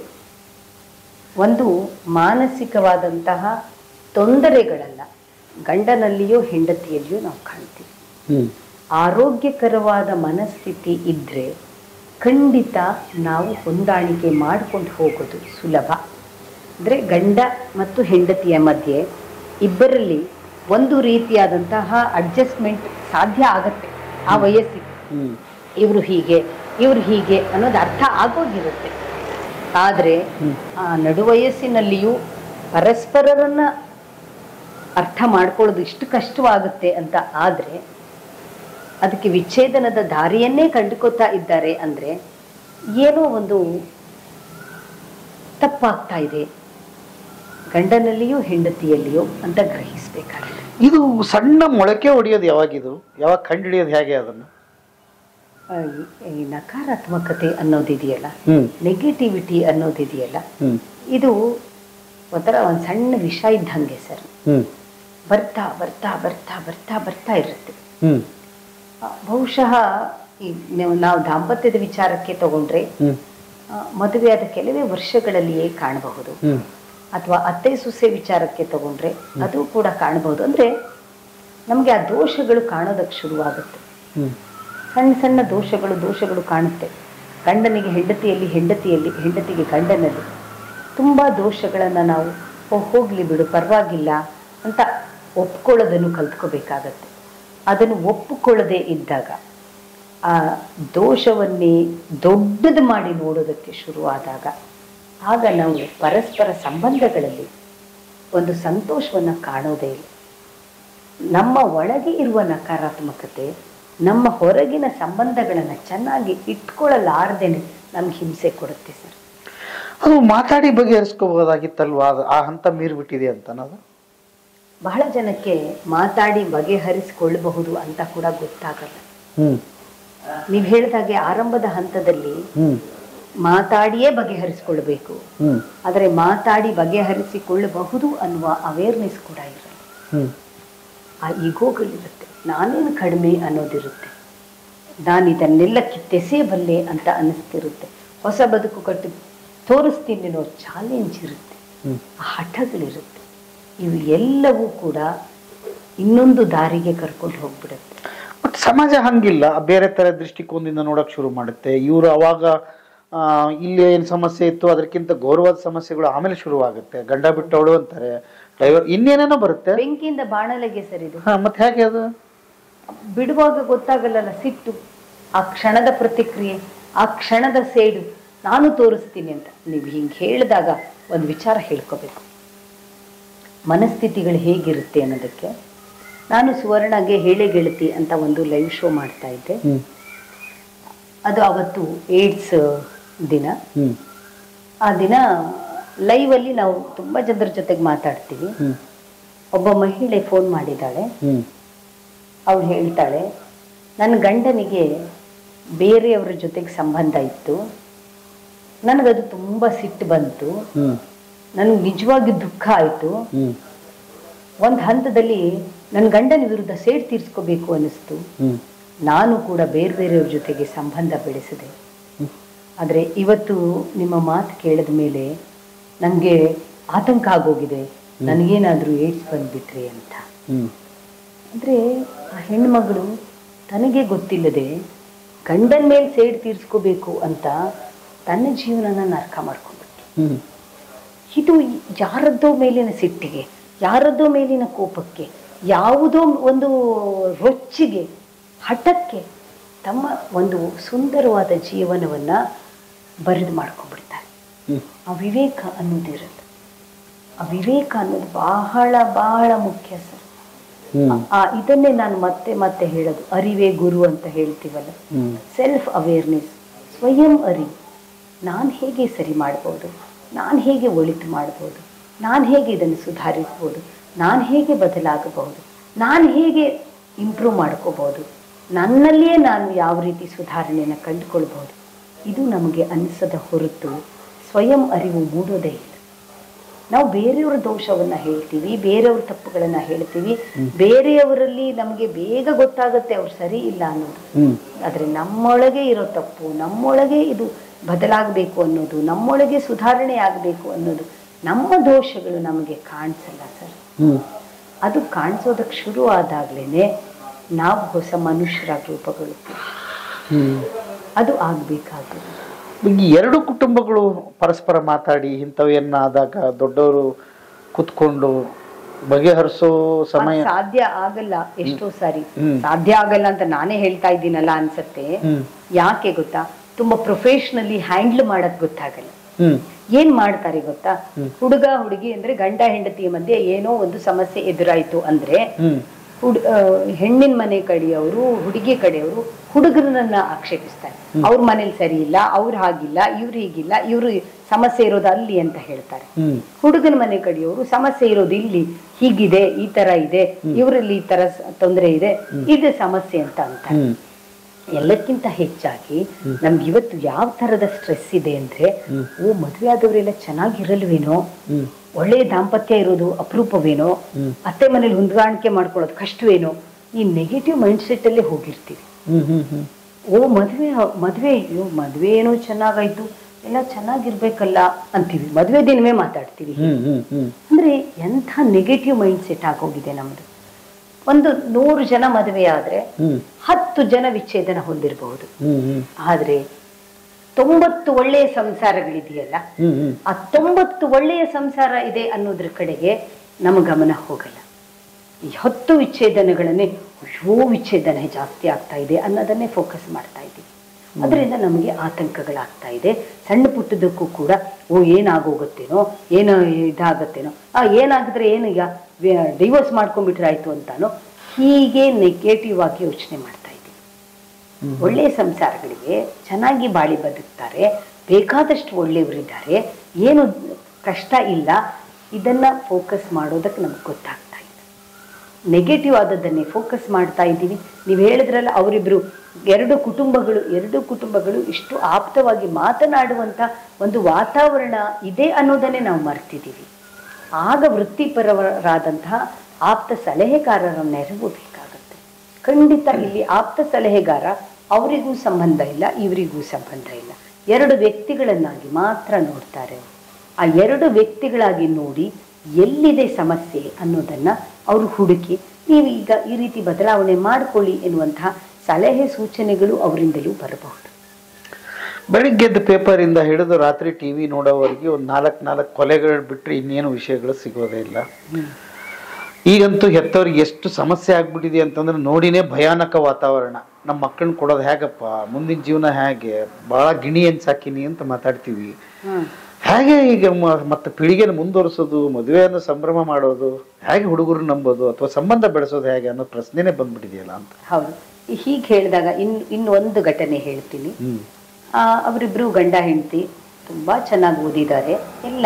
ಒಂದು ಮಾನಸಿಕವಾದಂತಹ ತೊಂದರೆಗಳನ್ನ ಗಂಡನಲ್ಲಿಯೋ ಹೆಂಡತಿಯಲ್ಲಿಯೋ ನಾವು ಕಾಣ್ತೀವಿ ಹ್ಮ್ ಆರೋಗ್ಯಕರವಾದ ಮನಸ್ಥಿತಿ ಇದ್ದರೆ ಖಂಡಿತ ನಾವು ಹೊಂದಾಣಿಕೆ ಮಾಡ್ಕೊಂಡು ಹೋಗೋದು ಸುಲಭ ಅಂದರೆ ಗಂಡ ಮತ್ತು ಹೆಂಡತಿಯ ಮಧ್ಯೆ ಇಬ್ಬರಲ್ಲಿ ಒಂದು ರೀತಿಯಾದಂತಹ ಅಡ್ಜಸ್ಟ್ಮೆಂಟ್ ಸಾಧ್ಯ ಆಗತ್ತೆ ಆ ವಯಸ್ಸಿಗೆ ಹ್ಮ್ ಇವರು ಹೀಗೆ ಇವರು ಹೀಗೆ ಅನ್ನೋದು ಅರ್ಥ ಆಗೋಗಿರುತ್ತೆ ಆದರೆ ಆ ನಡುವಯಸ್ಸಿನಲ್ಲಿಯೂ ಪರಸ್ಪರರನ್ನ ಅರ್ಥ ಮಾಡ್ಕೊಳ್ಳೋದು ಇಷ್ಟು ಕಷ್ಟವಾಗುತ್ತೆ ಅಂತ ಆದ್ರೆ ಅದಕ್ಕೆ ವಿಚ್ಛೇದನದ ದಾರಿಯನ್ನೇ ಕಂಡುಕೊತಾ ಇದ್ದಾರೆ ಅಂದ್ರೆ ಏನೋ ಒಂದು ತಪ್ಪಾಗ್ತಾ ಇದೆ ಗಂಡನಲ್ಲಿಯೋ ಹೆಂಡತಿಯಲ್ಲಿಯೋ ಅಂತ ಗ್ರಹಿಸ್ಬೇಕಾಗಿದೆ ಇದು ಸಣ್ಣ ಮೊಳಕೆ ಹೊಡೆಯೋದು ಯಾವಾಗಿದು ಯಾವಾಗ ಕಂಡುಹಿಡಿಯೋದು ಹೇಗೆ ಅದನ್ನು ಆ, ಈ- ಈ ನಕಾರಾತ್ಮಕತೆ ಅನ್ನೋದಿದೆಯಲ್ಲ ಹ್ಮ್ ನೆಗೆಟಿವಿಟಿ ಅನ್ನೋದಿದೆಯಲ್ಲ ಹ್ಮ್ ಇದು ಒಂಥರ ಒಂದು ಸಣ್ಣ ವಿಷ ಇದ್ದಂಗೆ ಸರ್ ಹ್ಮ್ ಬರ್ತಾ ಬರ್ತಾ ಬರ್ತಾ ಬರ್ತಾ ಬರ್ತಾ ಇರುತ್ತೆ ಹ್ಮ್ ಆ, ಬಹುಶಃ ಈ ನೀವು ನಾವು ದಾಂಪತ್ಯದ ವಿಚಾರಕ್ಕೆ ತಗೊಂಡ್ರೆ ಹ್ಮ್ ಆ, ಮದುವೆಯಾದ ಕೆಲವೇ ವರ್ಷಗಳಲ್ಲಿಯೇ ಕಾಣಬಹುದು ಹ್ಮ್ ಅಥವಾ ಅತ್ತೆ ಸೊಸೆ ವಿಚಾರಕ್ಕೆ ತಗೊಂಡ್ರೆ ಅದು ಕೂಡ ಕಾಣಬಹುದು ಅಂದ್ರೆ ನಮಗೆ ಆ ದೋಷಗಳು ಕಾಣೋದಕ್ಕೆ ಶುರುವಾಗುತ್ತೆ ಹ್ಮ್ ಸಣ್ಣ ಸಣ್ಣ ದೋಷಗಳು ದೋಷಗಳು ಕಾಣುತ್ತೆ ಗಂಡನಿಗೆ ಹೆಂಡತಿಯಲ್ಲಿ ಹೆಂಡತಿಯಲ್ಲಿ ಹೆಂಡತಿಗೆ ಗಂಡನಲ್ಲಿ ತುಂಬ ದೋಷಗಳನ್ನು ನಾವು ಓ ಹೋಗ್ಲಿ ಬಿಡು ಪರವಾಗಿಲ್ಲ ಅಂತ ಒಪ್ಕೊಳ್ಳೋದನ್ನು ಕಲ್ತ್ಕೋಬೇಕಾಗತ್ತೆ ಅದನ್ನು ಒಪ್ಪಿಕೊಳ್ಳದೆ ಇದ್ದಾಗ ಆ ದೋಷವನ್ನೇ ದೊಡ್ಡದು ಮಾಡಿ ನೋಡೋದಕ್ಕೆ ಶುರುವಾದಾಗ ಆಗ ನಾವು ಪರಸ್ಪರ ಸಂಬಂಧಗಳಲ್ಲಿ ಒಂದು ಸಂತೋಷವನ್ನು ಕಾಣೋದೇ ಇಲ್ಲ ನಮ್ಮ ಒಳಗೆ ಇರುವ ನಕಾರಾತ್ಮಕತೆ ನಮ್ಮ ಹೊರಗಿನ ಸಂಬಂಧಗಳನ್ನು ಚೆನ್ನಾಗಿ ಇಟ್ಕೊಳ್ಳಲಾರ್ದೇನೆ ನಮ್ಗೆ ಹಿಂಸೆ ಕೊಡುತ್ತೆ ಸರ್ ಅದು ಮಾತಾಡಿ ಬಗೆಹರಿಸ್ಕೋಬಹುದಾಗಿತ್ತಲ್ವಾ ಅದು ಆ ಹಂತ ಮೀರ್ಬಿಟ್ಟಿದೆ ಅಂತ ಅನ್ನೋದು ಬಹಳ ಜನಕ್ಕೆ ಮಾತಾಡಿ ಬಗೆಹರಿಸಿಕೊಳ್ಳಬಹುದು ಅಂತ ಕೂಡ ಗೊತ್ತಾಗಲ್ಲ ಹ್ಮ್ ನೀವು ಹೇಳಿದಾಗೆ ಆರಂಭದ ಹಂತದಲ್ಲಿ ಹ್ಮ್ ಮಾತಾಡಿಯೇ ಬಗೆಹರಿಸಿಕೊಳ್ಬೇಕು ಹ್ಮ್ ಆದರೆ ಮಾತಾಡಿ ಬಗೆಹರಿಸಿಕೊಳ್ಳಬಹುದು ಅನ್ನುವ ಅವೇರ್ನೆಸ್ ಕೂಡ ಇರಲ್ಲ ಹ್ಮ್ ಆ ಈಗೋಗಳಿರುತ್ತೆ ನಾನೇನು ಕಡಿಮೆ ಅನ್ನೋದಿರುತ್ತೆ ನಾನು ಇದನ್ನೆಲ್ಲ ಕಿತ್ತೆಸೆಯಬಲ್ಲೆ ಅಂತ ಅನ್ನಿಸ್ತಿರುತ್ತೆ ಹೊಸ ಬದುಕು ಕಟ್ಟಿ ತೋರಿಸ್ತೀನಿ ಅನ್ನೋ ಚಾಲೆಂಜ್ ಇರುತ್ತೆ ಹ್ಮ್ ಆ ಹಠಗಳಿರುತ್ತೆ ಇವು ಎಲ್ಲವೂ ಕೂಡ ಇನ್ನೊಂದು ದಾರಿಗೆ ಕರ್ಕೊಂಡು ಹೋಗ್ಬಿಡುತ್ತೆ ಬಟ್ ಸಮಾಜ ಹಂಗಿಲ್ಲ ಬೇರೆ ತರ ದೃಷ್ಟಿಕೋನದಿಂದ ನೋಡಕ್ ಶುರು ಮಾಡುತ್ತೆ ಇವರು ಅವಾಗ ಆ, ಇಲ್ಲಿ ಏನ್ ಸಮಸ್ಯೆ ಇತ್ತು ಅದಕ್ಕಿಂತ ಗೌರವದ ಸಮಸ್ಯೆಗಳು ಆಮೇಲೆ ಶುರುವಾಗುತ್ತೆ ಗಂಡ ಬಿಟ್ಟವಳು ಅಂತಾರೆ ಡ್ರೈವರ್ ಇನ್ನೇನೇನೋ ಬರುತ್ತೆ ಬೆಂಕಿಯಿಂದ ಬಾಣಲೆಗೆ ಸರಿದು ಹಾ ಮತ್ತೆ ಹೇಗೆ ಅದು ಬಿಡುವಾಗ ಗೊತ್ತಾಗಲ್ಲಲ್ಲ ಸಿಟ್ಟು ಆ ಕ್ಷಣದ ಪ್ರತಿಕ್ರಿಯೆ ಆ ಕ್ಷಣದ ಸೇಡು ನಾನು ತೋರಿಸ್ತೀನಿ ಅಂತ ನೀವು ಹಿಂಗೆ ಹೇಳಿದಾಗ ಒಂದು ವಿಚಾರ ಹೇಳ್ಕೋಬೇಕು ಮನಸ್ಥಿತಿಗಳು ಹೇಗಿರುತ್ತೆ ಅನ್ನೋದಕ್ಕೆ ನಾನು ಸುವರ್ಣಗೆ ಹೇಳೆ ಗೆಳತಿ ಅಂತ ಒಂದು ಲೈವ್ ಶೋ ಮಾಡ್ತಾ ಇದ್ದೆ ಹ್ಮ್ ಅದು ಅವತ್ತು ಏಡ್ಸ್ ದಿನ ಹ್ಮ್ ಆ ದಿನ ಲೈವಲ್ಲಿ ನಾವು ತುಂಬ ಜನರ ಜೊತೆಗೆ ಮಾತಾಡ್ತೀವಿ ಹ್ಮ್ ಒಬ್ಬ ಮಹಿಳೆ ಫೋನ್ ಮಾಡಿದ್ದಾಳೆ ಹ್ಮ್ ಅವಳು ಹೇಳ್ತಾಳೆ ನನ್ನ ಗಂಡನಿಗೆ ಬೇರೆಯವರ ಜೊತೆಗೆ ಸಂಬಂಧ ಇತ್ತು ನನಗದು ತುಂಬ ಸಿಟ್ಟು ಬಂತು ಹ್ಮ್ ನನಗೆ ನಿಜವಾಗಿ ದುಃಖ ಆಯಿತು ಹ್ಮ್ ಒಂದು ಹಂತದಲ್ಲಿ ನನ್ನ ಗಂಡನ ವಿರುದ್ಧ ಸೇಡ್ ತೀರಿಸ್ಕೋಬೇಕು ಅನ್ನಿಸ್ತು ಹ್ಮ್ ನಾನು ಕೂಡ ಬೇರೆ ಬೇರೆಯವ್ರ ಜೊತೆಗೆ ಸಂಬಂಧ ಬೆಳೆಸಿದೆ ಆದರೆ ಇವತ್ತು ನಿಮ್ಮ ಮಾತು ಕೇಳಿದ ಮೇಲೆ ನನಗೆ ಆತಂಕ ಆಗೋಗಿದೆ ನನಗೇನಾದರೂ ಏಡ್ಸ್ ಬಂದ್ಬಿಟ್ರೆ ಅಂತ ಹ್ಮ್ ಅಂದರೆ ಆ ಹೆಣ್ಮಗಳು ತನಗೆ ಗೊತ್ತಿಲ್ಲದೆ ಗಂಡನ ಮೇಲೆ ಸೇಡ್ ತೀರಿಸ್ಕೋಬೇಕು ಅಂತ ತನ್ನ ಜೀವನನ ನರಕ ಮಾಡ್ಕೊಂಡ್ಬಿಟ್ಟು ಹ್ಮ್ ಇದು ಯಾರದ್ದೋ ಮೇಲಿನ ಸಿಟ್ಟಿಗೆ ಯಾರದ್ದೋ ಮೇಲಿನ ಕೋಪಕ್ಕೆ ಯಾವುದೋ ಒಂದು ರೊಚ್ಚಿಗೆ ಹಠಕ್ಕೆ ತಮ್ಮ ಒಂದು ಸುಂದರವಾದ ಜೀವನವನ್ನ ಬರೆದು ಮಾಡ್ಕೊಂಡ್ಬಿಡ್ತಾರೆ ಹ್ಮ್ ಆ ವಿವೇಕ ಅನ್ನೋದಿರಲ್ಲ ಆ ವಿವೇಕ ಅನ್ನೋದು ಬಹಳ ಬಹಳ ಮುಖ್ಯ ಸರ್ ಹ್ಮ್ ಆ ಇದನ್ನೇ ನಾನು ಮತ್ತೆ ಮತ್ತೆ ಹೇಳೋದು ಅರಿವೇ ಗುರು ಅಂತ ಹೇಳ್ತೀವಲ್ಲ ಹ್ಮ್ ಸೆಲ್ಫ್ ಅವೇರ್ನೆಸ್ ಸ್ವಯಂ ಅರಿವು ನಾನು ಹೇಗೆ ಸರಿ ಮಾಡ್ಬೋದು ನಾನು ಹೇಗೆ ಒಳಿತು ಮಾಡ್ಬೋದು ನಾನು ಹೇಗೆ ಇದನ್ನು ಸುಧಾರಿಸ್ಬೋದು ನಾನು ಹೇಗೆ ಬದಲಾಗಬಹುದು ನಾನು ಹೇಗೆ ಇಂಪ್ರೂವ್ ಮಾಡ್ಕೋಬಹುದು ನನ್ನಲ್ಲಿಯೇ ನಾನು ಯಾವ ರೀತಿ ಸುಧಾರಣೆಯನ್ನು ಕಂಡುಕೊಳ್ಬಹುದು ಇದು ನಮಗೆ ಅನಿಸದ ಹೊರತು ಸ್ವಯಂ ಅರಿವು ಮೂಡೋದೇ ಇಲ್ಲ ನಾವು ಬೇರೆಯವರ ದೋಷವನ್ನ ಹೇಳ್ತೀವಿ ಬೇರೆಯವ್ರ ತಪ್ಪುಗಳನ್ನ ಹೇಳ್ತೀವಿ ಬೇರೆಯವರಲ್ಲಿ ನಮಗೆ ಬೇಗ ಗೊತ್ತಾಗುತ್ತೆ ಅವ್ರು ಸರಿ ಇಲ್ಲ ಅನ್ನೋದು ಹ್ಮ್ ಆದರೆ ನಮ್ಮೊಳಗೆ ಇರೋ ತಪ್ಪು ನಮ್ಮೊಳಗೆ ಇದು ಬದಲಾಗಬೇಕು ಅನ್ನೋದು ನಮ್ಮೊಳಗೆ ಸುಧಾರಣೆ ಆಗಬೇಕು ಅನ್ನೋದು ನಮ್ಮ ದೋಷಗಳು ನಮಗೆ ಕಾಣಿಸಲ್ಲ ಸರ್ ಹ್ಮ್ ಅದು ಕಾಣಿಸೋದಕ್ಕೆ ಶುರು ಆದಾಗ್ಲೇ ನಾವು ಹೊಸ ಮನುಷ್ಯರಾಗಿ ರೂಪುಗೊಳ್ಳುತ್ತೀವಿ ಹ್ಮ್ ಅದು ಆಗಬೇಕಾಗಿದೆ ಈ ಎರಡು ಕುಟುಂಬಗಳು ಪರಸ್ಪರ ಮಾತಾಡಿ ಇಂಥವೇನಾದಾಗ ದೊಡ್ಡವರು ಕುತ್ಕೊಂಡು ಬಗೆಹರಿಸೋ ಸಮಯ ಸಾಧ್ಯ ಆಗಲ್ಲ ಎಷ್ಟೋ ಸಾರಿ ಹ್ಮ್. ಸಾಧ್ಯ ಆಗಲ್ಲ ಅಂತ ನಾನೇ ಹೇಳ್ತಾ ಇದ್ದೀನಲ್ಲ ಅನ್ಸತ್ತೆ ಹ್ಮ್ ಯಾಕೆ ಗೊತ್ತಾ ತುಂಬಾ ಪ್ರೊಫೆಷ್ನಲಿ ಹ್ಯಾಂಡ್ಲ್ ಮಾಡಕ್ ಗೊತ್ತಾಗಲ್ಲ ಹ್ಮ್ ಏನ್ ಮಾಡ್ತಾರೆ ಗೊತ್ತಾ ಹುಡುಗ ಹುಡುಗಿ ಅಂದ್ರೆ ಗಂಡ ಹೆಂಡತಿಯ ಮಧ್ಯೆ ಏನೋ ಒಂದು ಸಮಸ್ಯೆ ಎದುರಾಯ್ತು ಅಂದ್ರೆ ಹ್ಮ್ ಹುಡ್ ಆ, ಹೆಣ್ಣಿನ ಮನೆ ಕಡೆಯವರು ಹುಡುಗಿ ಕಡೆಯವರು ಹುಡುಗರನ್ನ ಆಕ್ಷೇಪಿಸ್ತಾರೆ ಅವ್ರ ಮನೇಲಿ ಸರಿ ಇಲ್ಲ ಅವ್ರು ಹಾಗಿಲ್ಲ ಇವ್ರು ಹೀಗಿಲ್ಲ ಇವ್ರು ಸಮಸ್ಯೆ ಇರೋದು ಅಲ್ಲಿ ಅಂತ ಹೇಳ್ತಾರೆ ಹ್ಮ್ ಹುಡುಗನ ಮನೆ ಕಡೆಯವರು ಸಮಸ್ಯೆ ಇರೋದು ಇಲ್ಲಿ ಹೀಗಿದೆ ಈ ತರ ಇದೆ ಇವರಲ್ಲಿ ಈ ತರ ಸ- ತೊಂದ್ರೆ ಇದೆ ಇದು ಸಮಸ್ಯೆ ಅಂತ ಅಂತಾರೆ ಹ್ಮ್ ಎಲ್ಲಕ್ಕಿಂತ ಹೆಚ್ಚಾಗಿ ನಮ್ಗೆ ಇವತ್ತು ಯಾವ ತರದ ಸ್ಟ್ರೆಸ್ ಇದೆ ಅಂದ್ರೆ ಓ ಮದ್ವೆ ಆದವರೆಲ್ಲ ಚೆನ್ನಾಗಿರಲ್ವೇನೋ ಹ್ಮ್ ಒಳ್ಳೆಯ ದಾಂಪತ್ಯ ಇರೋದು ಅಪರೂಪವೇನೋ ಅತ್ತೆ ಮನೇಲಿ ಹೊಂದಾಣಿಕೆ ಮಾಡ್ಕೊಳ್ಳೋದು ಕಷ್ಟವೇನೋ ಈ ನೆಗೆಟಿವ್ ಮೈಂಡ್ ಸೆಟ್ ಅಲ್ಲೇ ಹೋಗಿರ್ತೀವಿ ಹ್ಮ್ ಹ್ಮ್ ಹ್ಮ್ ಓ ಮದ್ವೆ ಮದ್ವೆ ಅಯ್ಯೋ ಮದ್ವೆ ಏನೋ ಚೆನ್ನಾಗಾಯ್ತು ಎಲ್ಲ ಚೆನ್ನಾಗಿರ್ಬೇಕಲ್ಲ ಅಂತೀವಿ ಮದ್ವೆ ದಿನವೇ ಮಾತಾಡ್ತೀವಿ ಹ್ಮ್ ಹ್ಮ್ ಹ್ಮ್ ಅಂದ್ರೆ ಎಂಥ ನೆಗೆಟಿವ್ ಮೈಂಡ್ ಸೆಟ್ ಆಗೋಗಿದೆ ನಮ್ದು ಒಂದು ನೂರು ಜನ ಮದುವೆ ಆದ್ರೆ ಹ್ಮ್ ಹತ್ತು ಜನ ವಿಚ್ಛೇದನ ಹೊಂದಿರಬಹುದು ಹ್ಮ್ ಹ್ಮ್ ಆದ್ರೆ ತೊಂಬತ್ತು ಒಳ್ಳೆಯ ಸಂಸಾರಗಳಿದೆಯಲ್ಲ ಹ್ಮ್ ಹ್ಮ್ ಆ ತೊಂಬತ್ತು ಒಳ್ಳೆಯ ಸಂಸಾರ ಇದೆ ಅನ್ನೋದ್ರ ಕಡೆಗೆ ನಮ್ಮ ಗಮನ ಹೋಗಲ್ಲ ಈ ಹತ್ತು ವಿಚ್ಛೇದನಗಳನ್ನೇ ಅಯ್ಯೋ ವಿಚ್ಛೇದನ ಜಾಸ್ತಿ ಆಗ್ತಾ ಇದೆ ಅನ್ನೋದನ್ನೇ ಫೋಕಸ್ ಮಾಡ್ತಾ ಇದ್ದೀವಿ ಅದರಿಂದ ನಮಗೆ ಆತಂಕಗಳಾಗ್ತಾ ಇದೆ ಸಣ್ಣ ಪುಟ್ಟದಕ್ಕೂ ಕೂಡ ಓ ಏನಾಗೋಗುತ್ತೇನೋ ಏನೋ ಇದಾಗತ್ತೇನೋ ಆ ಏನಾಗಿದ್ರೆ ಏನೀಗ ಡಿವೋರ್ಸ್ ಮಾಡ್ಕೊಂಡ್ಬಿಟ್ರೆ ಆಯ್ತು ಅಂತಾನೋ ಹೀಗೆ ನೆಗೆಟಿವ್ ಆಗಿ ಯೋಚನೆ ಮಾಡ್ತಾ ಇದ್ದೀವಿ ಒಳ್ಳೆಯ ಸಂಸಾರಗಳಿಗೆ ಚೆನ್ನಾಗಿ ಬಾಳಿ ಬದುಕ್ತಾರೆ ಬೇಕಾದಷ್ಟು ಒಳ್ಳೆಯವರಿದ್ದಾರೆ ಏನು ಕಷ್ಟ ಇಲ್ಲ ಇದನ್ನ ಫೋಕಸ್ ಮಾಡೋದಕ್ಕೆ ನಮ್ಗೆ ಗೊತ್ತಾಗ್ತಾ ಇದೆ ನೆಗೆಟಿವ್ ಆದದ್ದನ್ನೇ ಫೋಕಸ್ ಮಾಡ್ತಾ ಇದ್ದೀವಿ ನೀವು ಹೇಳಿದ್ರಲ್ಲ ಅವರಿಬ್ರು ಎರಡು ಕುಟುಂಬಗಳು ಎರಡು ಕುಟುಂಬಗಳು ಇಷ್ಟು ಆಪ್ತವಾಗಿ ಮಾತನಾಡುವಂತ ಒಂದು ವಾತಾವರಣ ಇದೆ ಅನ್ನೋದನ್ನೇ ನಾವು ಮರ್ತಿದ್ದೀವಿ ಆಗ ವೃತ್ತಿಪರರಾದಂತಹ ಆಪ್ತ ಸಲಹೆಗಾರರ ನೆರವು ಬೇಕಾಗುತ್ತೆ ಖಂಡಿತ ಇಲ್ಲಿ ಆಪ್ತ ಸಲಹೆಗಾರ ಅವರಿಗೂ ಸಂಬಂಧ ಇಲ್ಲ ಇವರಿಗೂ ಸಂಬಂಧ ಇಲ್ಲ ಎರಡು ವ್ಯಕ್ತಿಗಳನ್ನಾಗಿ ಮಾತ್ರ ನೋಡ್ತಾರೆ ಅವ್ರು. ಆ ಎರಡು ವ್ಯಕ್ತಿಗಳಾಗಿ ನೋಡಿ ಎಲ್ಲಿದೆ ಸಮಸ್ಯೆ ಅನ್ನೋದನ್ನ ಅವರು ಹುಡುಕಿ ನೀವು ಈಗ ಈ ರೀತಿ ಬದಲಾವಣೆ ಮಾಡಿಕೊಳ್ಳಿ ಎನ್ನುವಂತಹ ಸಲಹೆ ಸೂಚನೆಗಳು ಅವರಿಂದಲೂ ಬರಬಹುದು ಬೆಳಿಗ್ಗೆದ್ದು ಪೇಪರಿಂದ ಹಿಡಿದು ರಾತ್ರಿ ಟಿವಿ ನೋಡೋವರೆಗೆ ಒಂದು ನಾಲ್ಕು ನಾಲ್ಕು ಕೊಲೆಗಳು ಬಿಟ್ಟರೆ ಇನ್ನೇನು ವಿಷಯಗಳು ಸಿಗೋದೇ ಇಲ್ಲ ಈಗಂತೂ ಹೆತ್ತವ್ರಿಗೆ ಎಷ್ಟು ಸಮಸ್ಯೆ ಆಗ್ಬಿಟ್ಟಿದೆ ಅಂತಂದ್ರೆ ನೋಡಿನೇ ಭಯಾನಕ ವಾತಾವರಣ ನಮ್ಮ ಮಕ್ಕಳನ್ನ ಕೊಡೋದು ಹೇಗಪ್ಪ ಮುಂದಿನ ಜೀವನ ಹೇಗೆ ಭಾಳ ಗಿಣಿ ಏನ್ ಸಾಕಿನಿ ಅಂತ ಮಾತಾಡ್ತೀವಿ ಹೇಗೆ ಈಗ ಮ- ಮತ್ತೆ ಪೀಳಿಗೆನ ಮುಂದುವರಿಸೋದು ಮದುವೆಯನ್ನು ಸಂಭ್ರಮ ಮಾಡೋದು ಹೇಗೆ ಹುಡುಗರು ನಂಬೋದು ಅಥವಾ ಸಂಬಂಧ ಬೆಳೆಸೋದು ಹೇಗೆ ಅನ್ನೋ ಪ್ರಶ್ನೆನೇ ಬಂದ್ಬಿಟ್ಟಿದೆಯಲ್ಲ ಅಂತ ಹೌದು ಹೀಗೆ ಹೇಳಿದಾಗ ಇನ್ ಇನ್ನು ಒಂದು ಘಟನೆ ಹೇಳ್ತೀನಿ ಹ್ಮ್ ಆ, ಅವರಿಬ್ರು ಗಂಡ ಹೆಂಡತಿ ತುಂಬಾ ಚೆನ್ನಾಗಿ ಓದಿದ್ದಾರೆ ಎಲ್ಲ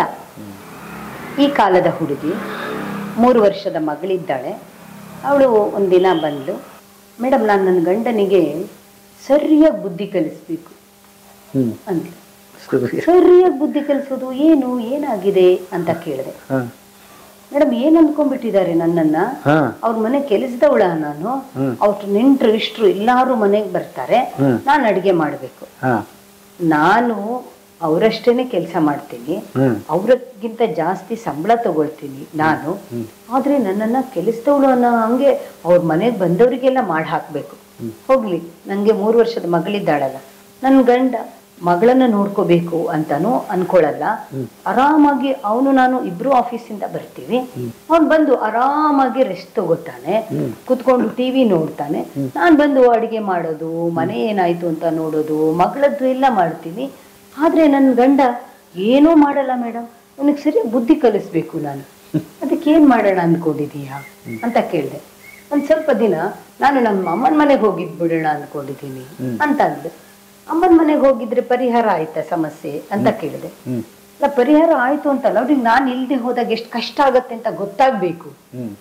ಈ ಕಾಲದ ಹುಡುಗಿ ಮೂರು ವರ್ಷದ ಮಗಳಿದ್ದಾಳೆ ಅವಳು ಒಂದಿನ ಬಂದು ಮೇಡಮ್ ನಾನು ನನ್ನ ಗಂಡನಿಗೆ ಸರಿಯಾಗಿ ಬುದ್ಧಿ ಕಲಿಸ್ಬೇಕು ಹ್ಮ್ ಅಂದ್ಲು ಸರಿ ಸರಿಯಾಗಿ ಬುದ್ಧಿ ಕಲಿಸೋದು ಏನು ಏನಾಗಿದೆ ಅಂತ ಕೇಳಿದೆ ಹಾ ಮೇಡಮ್ ಏನ್ ಅನ್ಕೊಂಡ್ಬಿಟ್ಟಿದ್ದಾರೆ ನನ್ನನ್ನ ಹಾ ಅವ್ರ ಮನೆ ಕೆಲಸದವಳ ನಾನು ಹ್ಮ್. ಅವ್ರ ನೆಂಟ್ರು ಇಷ್ಟ್ರು ಎಲ್ಲಾರು ಮನೆಗೆ ಬರ್ತಾರೆ ಹ್ಮ್. ನಾನು ಅಡಿಗೆ ಮಾಡ್ಬೇಕು ಹಾ ನಾನು ಅವರಷ್ಟೇನೆ ಕೆಲಸ ಮಾಡ್ತೀನಿ ಹ್ಮ್ ಅವ್ರಿಗಿಂತ ಜಾಸ್ತಿ ಸಂಬಳ ತಗೊಳ್ತೀನಿ ನಾನು ಆದ್ರೆ ನನ್ನನ್ನ ಕೆಲಸದವಳು ಅನ್ನೋ ಹಂಗೆ ಅವ್ರ ಮನೆಗೆ ಬಂದವರಿಗೆಲ್ಲ ಮಾಡಿ ಹಾಕ್ಬೇಕು ಹೋಗ್ಲಿ ನಂಗೆ ಮೂರು ವರ್ಷದ ಮಗಳಿದ್ದಾಳಲ್ಲ ನನ್ನ ಗಂಡ ಮಗಳನ್ನ ನೋಡ್ಕೋಬೇಕು ಅಂತಾನು ಅನ್ಕೊಳಲ್ಲ ಆರಾಮಾಗಿ ಅವನು ನಾನು ಇಬ್ರು ಆಫೀಸಿಂದ ಬರ್ತೀವಿ ಅವ್ನು ಬಂದು ಆರಾಮಾಗಿ ರೆಸ್ಟ್ ತಗೋತಾನೆ ಕುತ್ಕೊಂಡು ಟಿವಿ ನೋಡ್ತಾನೆ ನಾನ್ ಬಂದು ಅಡಿಗೆ ಮಾಡೋದು ಮನೆ ಏನಾಯ್ತು ಅಂತ ನೋಡೋದು ಮಗಳದ್ದು ಎಲ್ಲ ಮಾಡ್ತೀನಿ ಆದ್ರೆ ನನ್ನ ಗಂಡ ಏನೂ ಮಾಡಲ್ಲ ಮೇಡಮ್ ಅವನಿಗೆ ಸರಿ ಬುದ್ಧಿ ಕಲಿಸ್ಬೇಕು ನಾನು ಅದಕ್ಕೆ ಏನ್ ಮಾಡೋಣ ಅನ್ಕೊಂಡಿದೀಯಾ ಅಂತ ಕೇಳಿದೆ ಒಂದ್ ಸ್ವಲ್ಪ ದಿನ ನಾನು ನಮ್ಮ ಅಮ್ಮನ ಮನೆಗೆ ಹೋಗಿದ್ ಬಿಡೋಣ ಅನ್ಕೊಂಡಿದ್ದೀನಿ ಅಂತ ಅಂದೆ ಅಮ್ಮನ ಮನೆಗೆ ಹೋಗಿದ್ರೆ ಪರಿಹಾರ ಆಯ್ತಾ ಸಮಸ್ಯೆ ಅಂತ ಕೇಳಿದೆ ಹ್ಮ್ ಅಲ್ಲ ಪರಿಹಾರ ಆಯ್ತು ಅಂತಲ್ಲ ಅವ್ರಿಗೆ ನಾನು ಇಲ್ದೆ ಹೋದಾಗ ಎಷ್ಟು ಕಷ್ಟ ಆಗತ್ತೆ ಅಂತ ಗೊತ್ತಾಗ್ಬೇಕು ಹ್ಮ್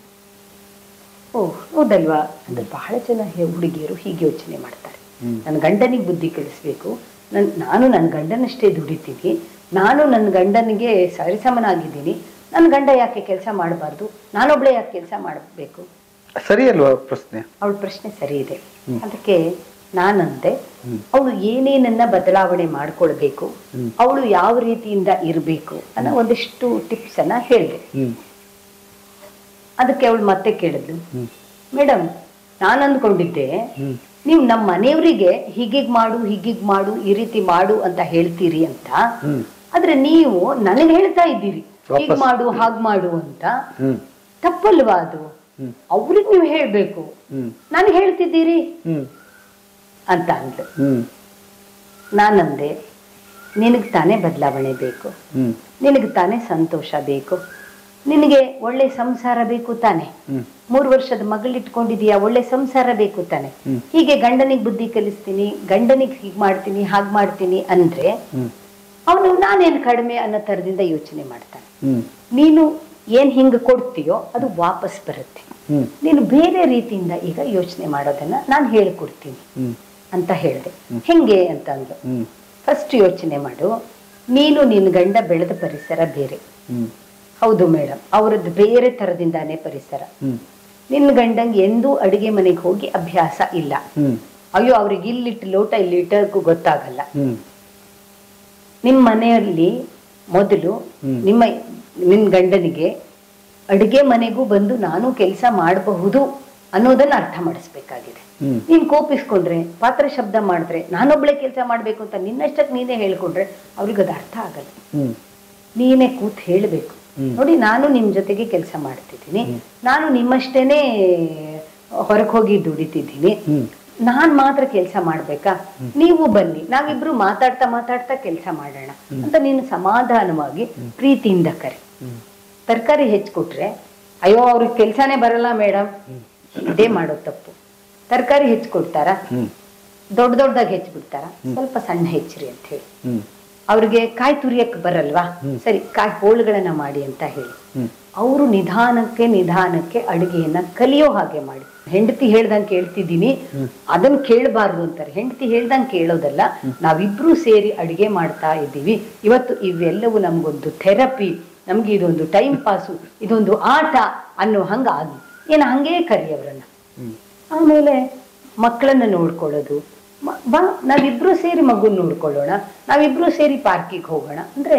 ಓ ಹೌದಲ್ವಾ ಅಂದ್ರೆ ಬಹಳ ಜನ ಹೆ- ಹುಡುಗಿಯರು ಹೀಗೆ ಯೋಚನೆ ಮಾಡ್ತಾರೆ ಹ್ಮ್. ನನ್ನ ಗಂಡನಿಗೆ ಬುದ್ಧಿ ಕಲಿಸ್ಬೇಕು ನನ್ ನಾನು ನನ್ನ ಗಂಡನಷ್ಟೇ ದುಡಿತೀನಿ ನಾನು ನನ್ನ ಗಂಡನಿಗೆ ಸರಿಸಮನಾಗಿದ್ದೀನಿ ನನ್ನ ಗಂಡ ಯಾಕೆ ಕೆಲಸ ಮಾಡಬಾರ್ದು ನಾನೊಬ್ಳೆ ಯಾಕೆ ಕೆಲಸ ಮಾಡಬೇಕು ಸರಿ ಅಲ್ವಾ ಪ್ರಶ್ನೆ ಅವಳ ಪ್ರಶ್ನೆ ಸರಿ ಇದೆ ಅದಕ್ಕೆ ನಾನಂದೆ ಅವಳು ಏನೇನನ್ನ ಬದಲಾವಣೆ ಮಾಡ್ಕೊಳ್ಬೇಕು ಅವಳು ಯಾವ ರೀತಿಯಿಂದ ಇರಬೇಕು ಅನ್ನೋ ಒಂದಿಷ್ಟು ಟಿಪ್ಸ್ ಅನ್ನ ಹೇಳಿದೆ ಹ್ಮ್ ಅದಕ್ಕೆ ಅವಳು ಮತ್ತೆ ಕೇಳಿದ್ಲು ಮೇಡಮ್ ನಾನು ಅಂದ್ಕೊಂಡಿದ್ದೆ ಹ್ಮ್ ನೀವು ನಮ್ಮ ಮನೆಯವರಿಗೆ ಹೀಗಿಗ್ ಮಾಡು ಹೀಗಿಗ್ ಮಾಡು ಈ ರೀತಿ ಮಾಡು ಅಂತ ಹೇಳ್ತೀರಿ ಅಂತ ಹ್ಮ್ ಆದ್ರೆ ನೀವು ನನಗೆ ಹೇಳ್ತಾ ಇದ್ದೀರಿ ಹೀಗ್ ವಾಪಸ್. ಮಾಡು ಹಾಗ್ ಮಾಡು ಅಂತ ಹ್ಮ್ ತಪ್ಪಲ್ವಾ ಅದು ಹ್ಮ್. ಅವ್ರಿಗೆ ನೀವು ಹೇಳ್ಬೇಕು ಹ್ಮ್ ನನಗೆ ಹೇಳ್ತಿದ್ದೀರಿ ಹ್ಮ್ ಅಂತ ಅಂದ್ಲು ಹ್ಮ್ ನಾನಂದೆ ನಿನಗೆ ತಾನೇ ಬದಲಾವಣೆ ಬೇಕು ಹ್ಮ್ ನಿನಗೆ ತಾನೇ ಸಂತೋಷ ಬೇಕು ನಿನಗೆ ಒಳ್ಳೆ ಸಂಸಾರ ಬೇಕು ತಾನೆ ಹ್ಮ್ ಮೂರು ವರ್ಷದ ಮಗಳಿಟ್ಕೊಂಡಿದೀಯಾ ಒಳ್ಳೆ ಸಂಸಾರ ಬೇಕು ತಾನೆ ಹ್ಮ್. ಹೀಗೆ ಗಂಡನಿಗೆ ಬುದ್ಧಿ ಕಲಿಸ್ತೀನಿ ಗಂಡನಿಗೆ ಹೀಗೆ ಮಾಡ್ತೀನಿ ಹಾಗೆ ಮಾಡ್ತೀನಿ ಅಂದ್ರೆ ಹ್ಮ್ ಅವನು ನಾನೇನು ಕಡಿಮೆ ಅನ್ನೋ ಥರದಿಂದ ಯೋಚನೆ ಮಾಡ್ತಾನೆ ಹ್ಮ್ ನೀನು ಏನ್ ಹಿಂಗೆ ಕೊಡ್ತೀಯೋ ಅದು ವಾಪಸ್ ಬರುತ್ತೆ ಹ್ಮ್ ನೀನು ಬೇರೆ ರೀತಿಯಿಂದ ಈಗ ಯೋಚನೆ ಮಾಡೋದನ್ನ ನಾನು ಹೇಳ್ಕೊಡ್ತೀನಿ ಹ್ಮ್ ಅಂತ ಹೇಳಿದೆ ಹೆಂಗೆ ಅಂತ ಅಂದ್ರು ಹ್ಮ್ ಫಸ್ಟ್ ಯೋಚನೆ ಮಾಡು ನೀನು ನಿನ್ನ ಗಂಡ ಬೆಳೆದ ಪರಿಸರ ಬೇರೆ ಹ್ಮ್ ಹೌದು ಮೇಡಮ್ ಅವರದ್ದು ಬೇರೆ ಥರದಿಂದಾನೇ ಪರಿಸರ ಹ್ಮ್ ನಿನ್ನ ಗಂಡಂಗೆ ಎಂದೂ ಅಡಿಗೆ ಮನೆಗೆ ಹೋಗಿ ಅಭ್ಯಾಸ ಇಲ್ಲ ಹ್ಮ್ ಅಯ್ಯೋ ಅವ್ರಿಗೆ ಇಲ್ಲಿಟ್ಟು ಲೋಟ ಇಲ್ಲಿ ಇಟ್ಟಕ್ಕೂ ಗೊತ್ತಾಗಲ್ಲ ಹ್ಮ್ ನಿಮ್ಮ ಮನೆಯಲ್ಲಿ ಮೊದಲು ಹ್ಮ್. ನಿಮ್ಮ ನಿನ್ನ ಗಂಡನಿಗೆ ಅಡಿಗೆ ಮನೆಗೂ ಬಂದು ನಾನು ಕೆಲಸ ಮಾಡಬಹುದು ಅನ್ನೋದನ್ನ ಅರ್ಥ ಮಾಡಿಸ್ಬೇಕಾಗಿದೆ ಹ್ಮ್ ನೀನ್ ಕೋಪಿಸ್ಕೊಂಡ್ರೆ ಪಾತ್ರ ಶಬ್ದ ಮಾಡಿದ್ರೆ ನಾನೊಬ್ಳೆ ಕೆಲಸ ಮಾಡ್ಬೇಕು ಅಂತ ನಿನ್ನಷ್ಟಕ್ಕೆ ನೀನೇ ಹೇಳ್ಕೊಂಡ್ರೆ ಅವ್ರಿಗೆ ಅದು ಅರ್ಥ ಆಗಲ್ಲ ಹ್ಮ್ ನೀನೇ ಕೂತ್ ಹೇಳಬೇಕು ಹ್ಮ್. ನೋಡಿ ನಾನು ನಿಮ್ ಜೊತೆಗೆ ಕೆಲಸ ಮಾಡ್ತಿದ್ದೀನಿ ನಾನು ನಿಮ್ಮಷ್ಟೇನೆ ಹೊರಗೆ ಹೋಗಿ ದುಡಿತಿದ್ದೀನಿ ಹ್ಮ್ ನಾನ್ ಮಾತ್ರ ಕೆಲಸ ಮಾಡ್ಬೇಕಾ ನೀವು ಬನ್ನಿ ನಾವಿಬ್ರು ಮಾತಾಡ್ತಾ ಮಾತಾಡ್ತಾ ಕೆಲಸ ಮಾಡೋಣ ಅಂತ ನೀನು ಸಮಾಧಾನವಾಗಿ ಪ್ರೀತಿಯಿಂದ ಕರೆ ಹ್ಮ್ ತರಕಾರಿ ಹೆಚ್ಚಿಕೊಟ್ರೆ ಅಯ್ಯೋ ಅವ್ರಿಗೆ ಕೆಲಸನೇ ಬರಲ್ಲ ಮೇಡಮ್ ಇದೇ ಮಾಡೋ ತಪ್ಪು ತರಕಾರಿ ಹೆಚ್ಚಿಕೊಡ್ತಾರಾ ಹ್ಮ್ ದೊಡ್ಡ ದೊಡ್ಡದಾಗಿ ಹೆಚ್ಚಿಬಿಡ್ತಾರ ಸ್ವಲ್ಪ ಸಣ್ಣ ಹೆಚ್ಚಿರಿ ಅಂತ ಹೇಳಿ ಹ್ಮ್ ಅವ್ರಿಗೆ ಕಾಯಿ ತುರಿಯಕ್ಕೆ ಬರಲ್ವಾ ಸರಿ ಕಾಯಿ ಹೋಳುಗಳನ್ನ ಮಾಡಿ ಅಂತ ಹೇಳಿ ಹ್ಮ್ ಅವರು ನಿಧಾನಕ್ಕೆ ನಿಧಾನಕ್ಕೆ ಅಡುಗೆಯನ್ನ ಕಲಿಯೋ ಹಾಗೆ ಮಾಡಿ ಹೆಂಡತಿ ಹೇಳ್ದಂಗೆ ಕೇಳ್ತಿದ್ದೀನಿ ಅದನ್ನ ಕೇಳಬಾರ್ದು ಅಂತಾರೆ ಹೆಂಡತಿ ಹೇಳ್ದಂಗೆ ಕೇಳೋದಲ್ಲ ನಾವಿಬ್ರು ಸೇರಿ ಅಡುಗೆ ಮಾಡ್ತಾ ಇದ್ದೀವಿ ಇವತ್ತು ಇವೆಲ್ಲವೂ ನಮ್ಗೊಂದು ಥೆರಪಿ ನಮ್ಗೆ ಇದೊಂದು ಟೈಮ್ ಪಾಸು ಇದೊಂದು ಆಟ ಅನ್ನೋ ಹಂಗ ಆಗಿ ಏನು ಹಂಗೇ ಕರಿ ಅವರನ್ನ ಹ್ಮ್ ಆಮೇಲೆ ಮಕ್ಕಳನ್ನ ನೋಡ್ಕೊಳ್ಳೋದು ಮ- ಬಾ ನಾವಿಬ್ರು ಸೇರಿ ಮಗುನ್ ನೋಡ್ಕೊಳ್ಳೋಣ ನಾವಿಬ್ರು ಸೇರಿ ಪಾರ್ಕಿಗೆ ಹೋಗೋಣ ಅಂದ್ರೆ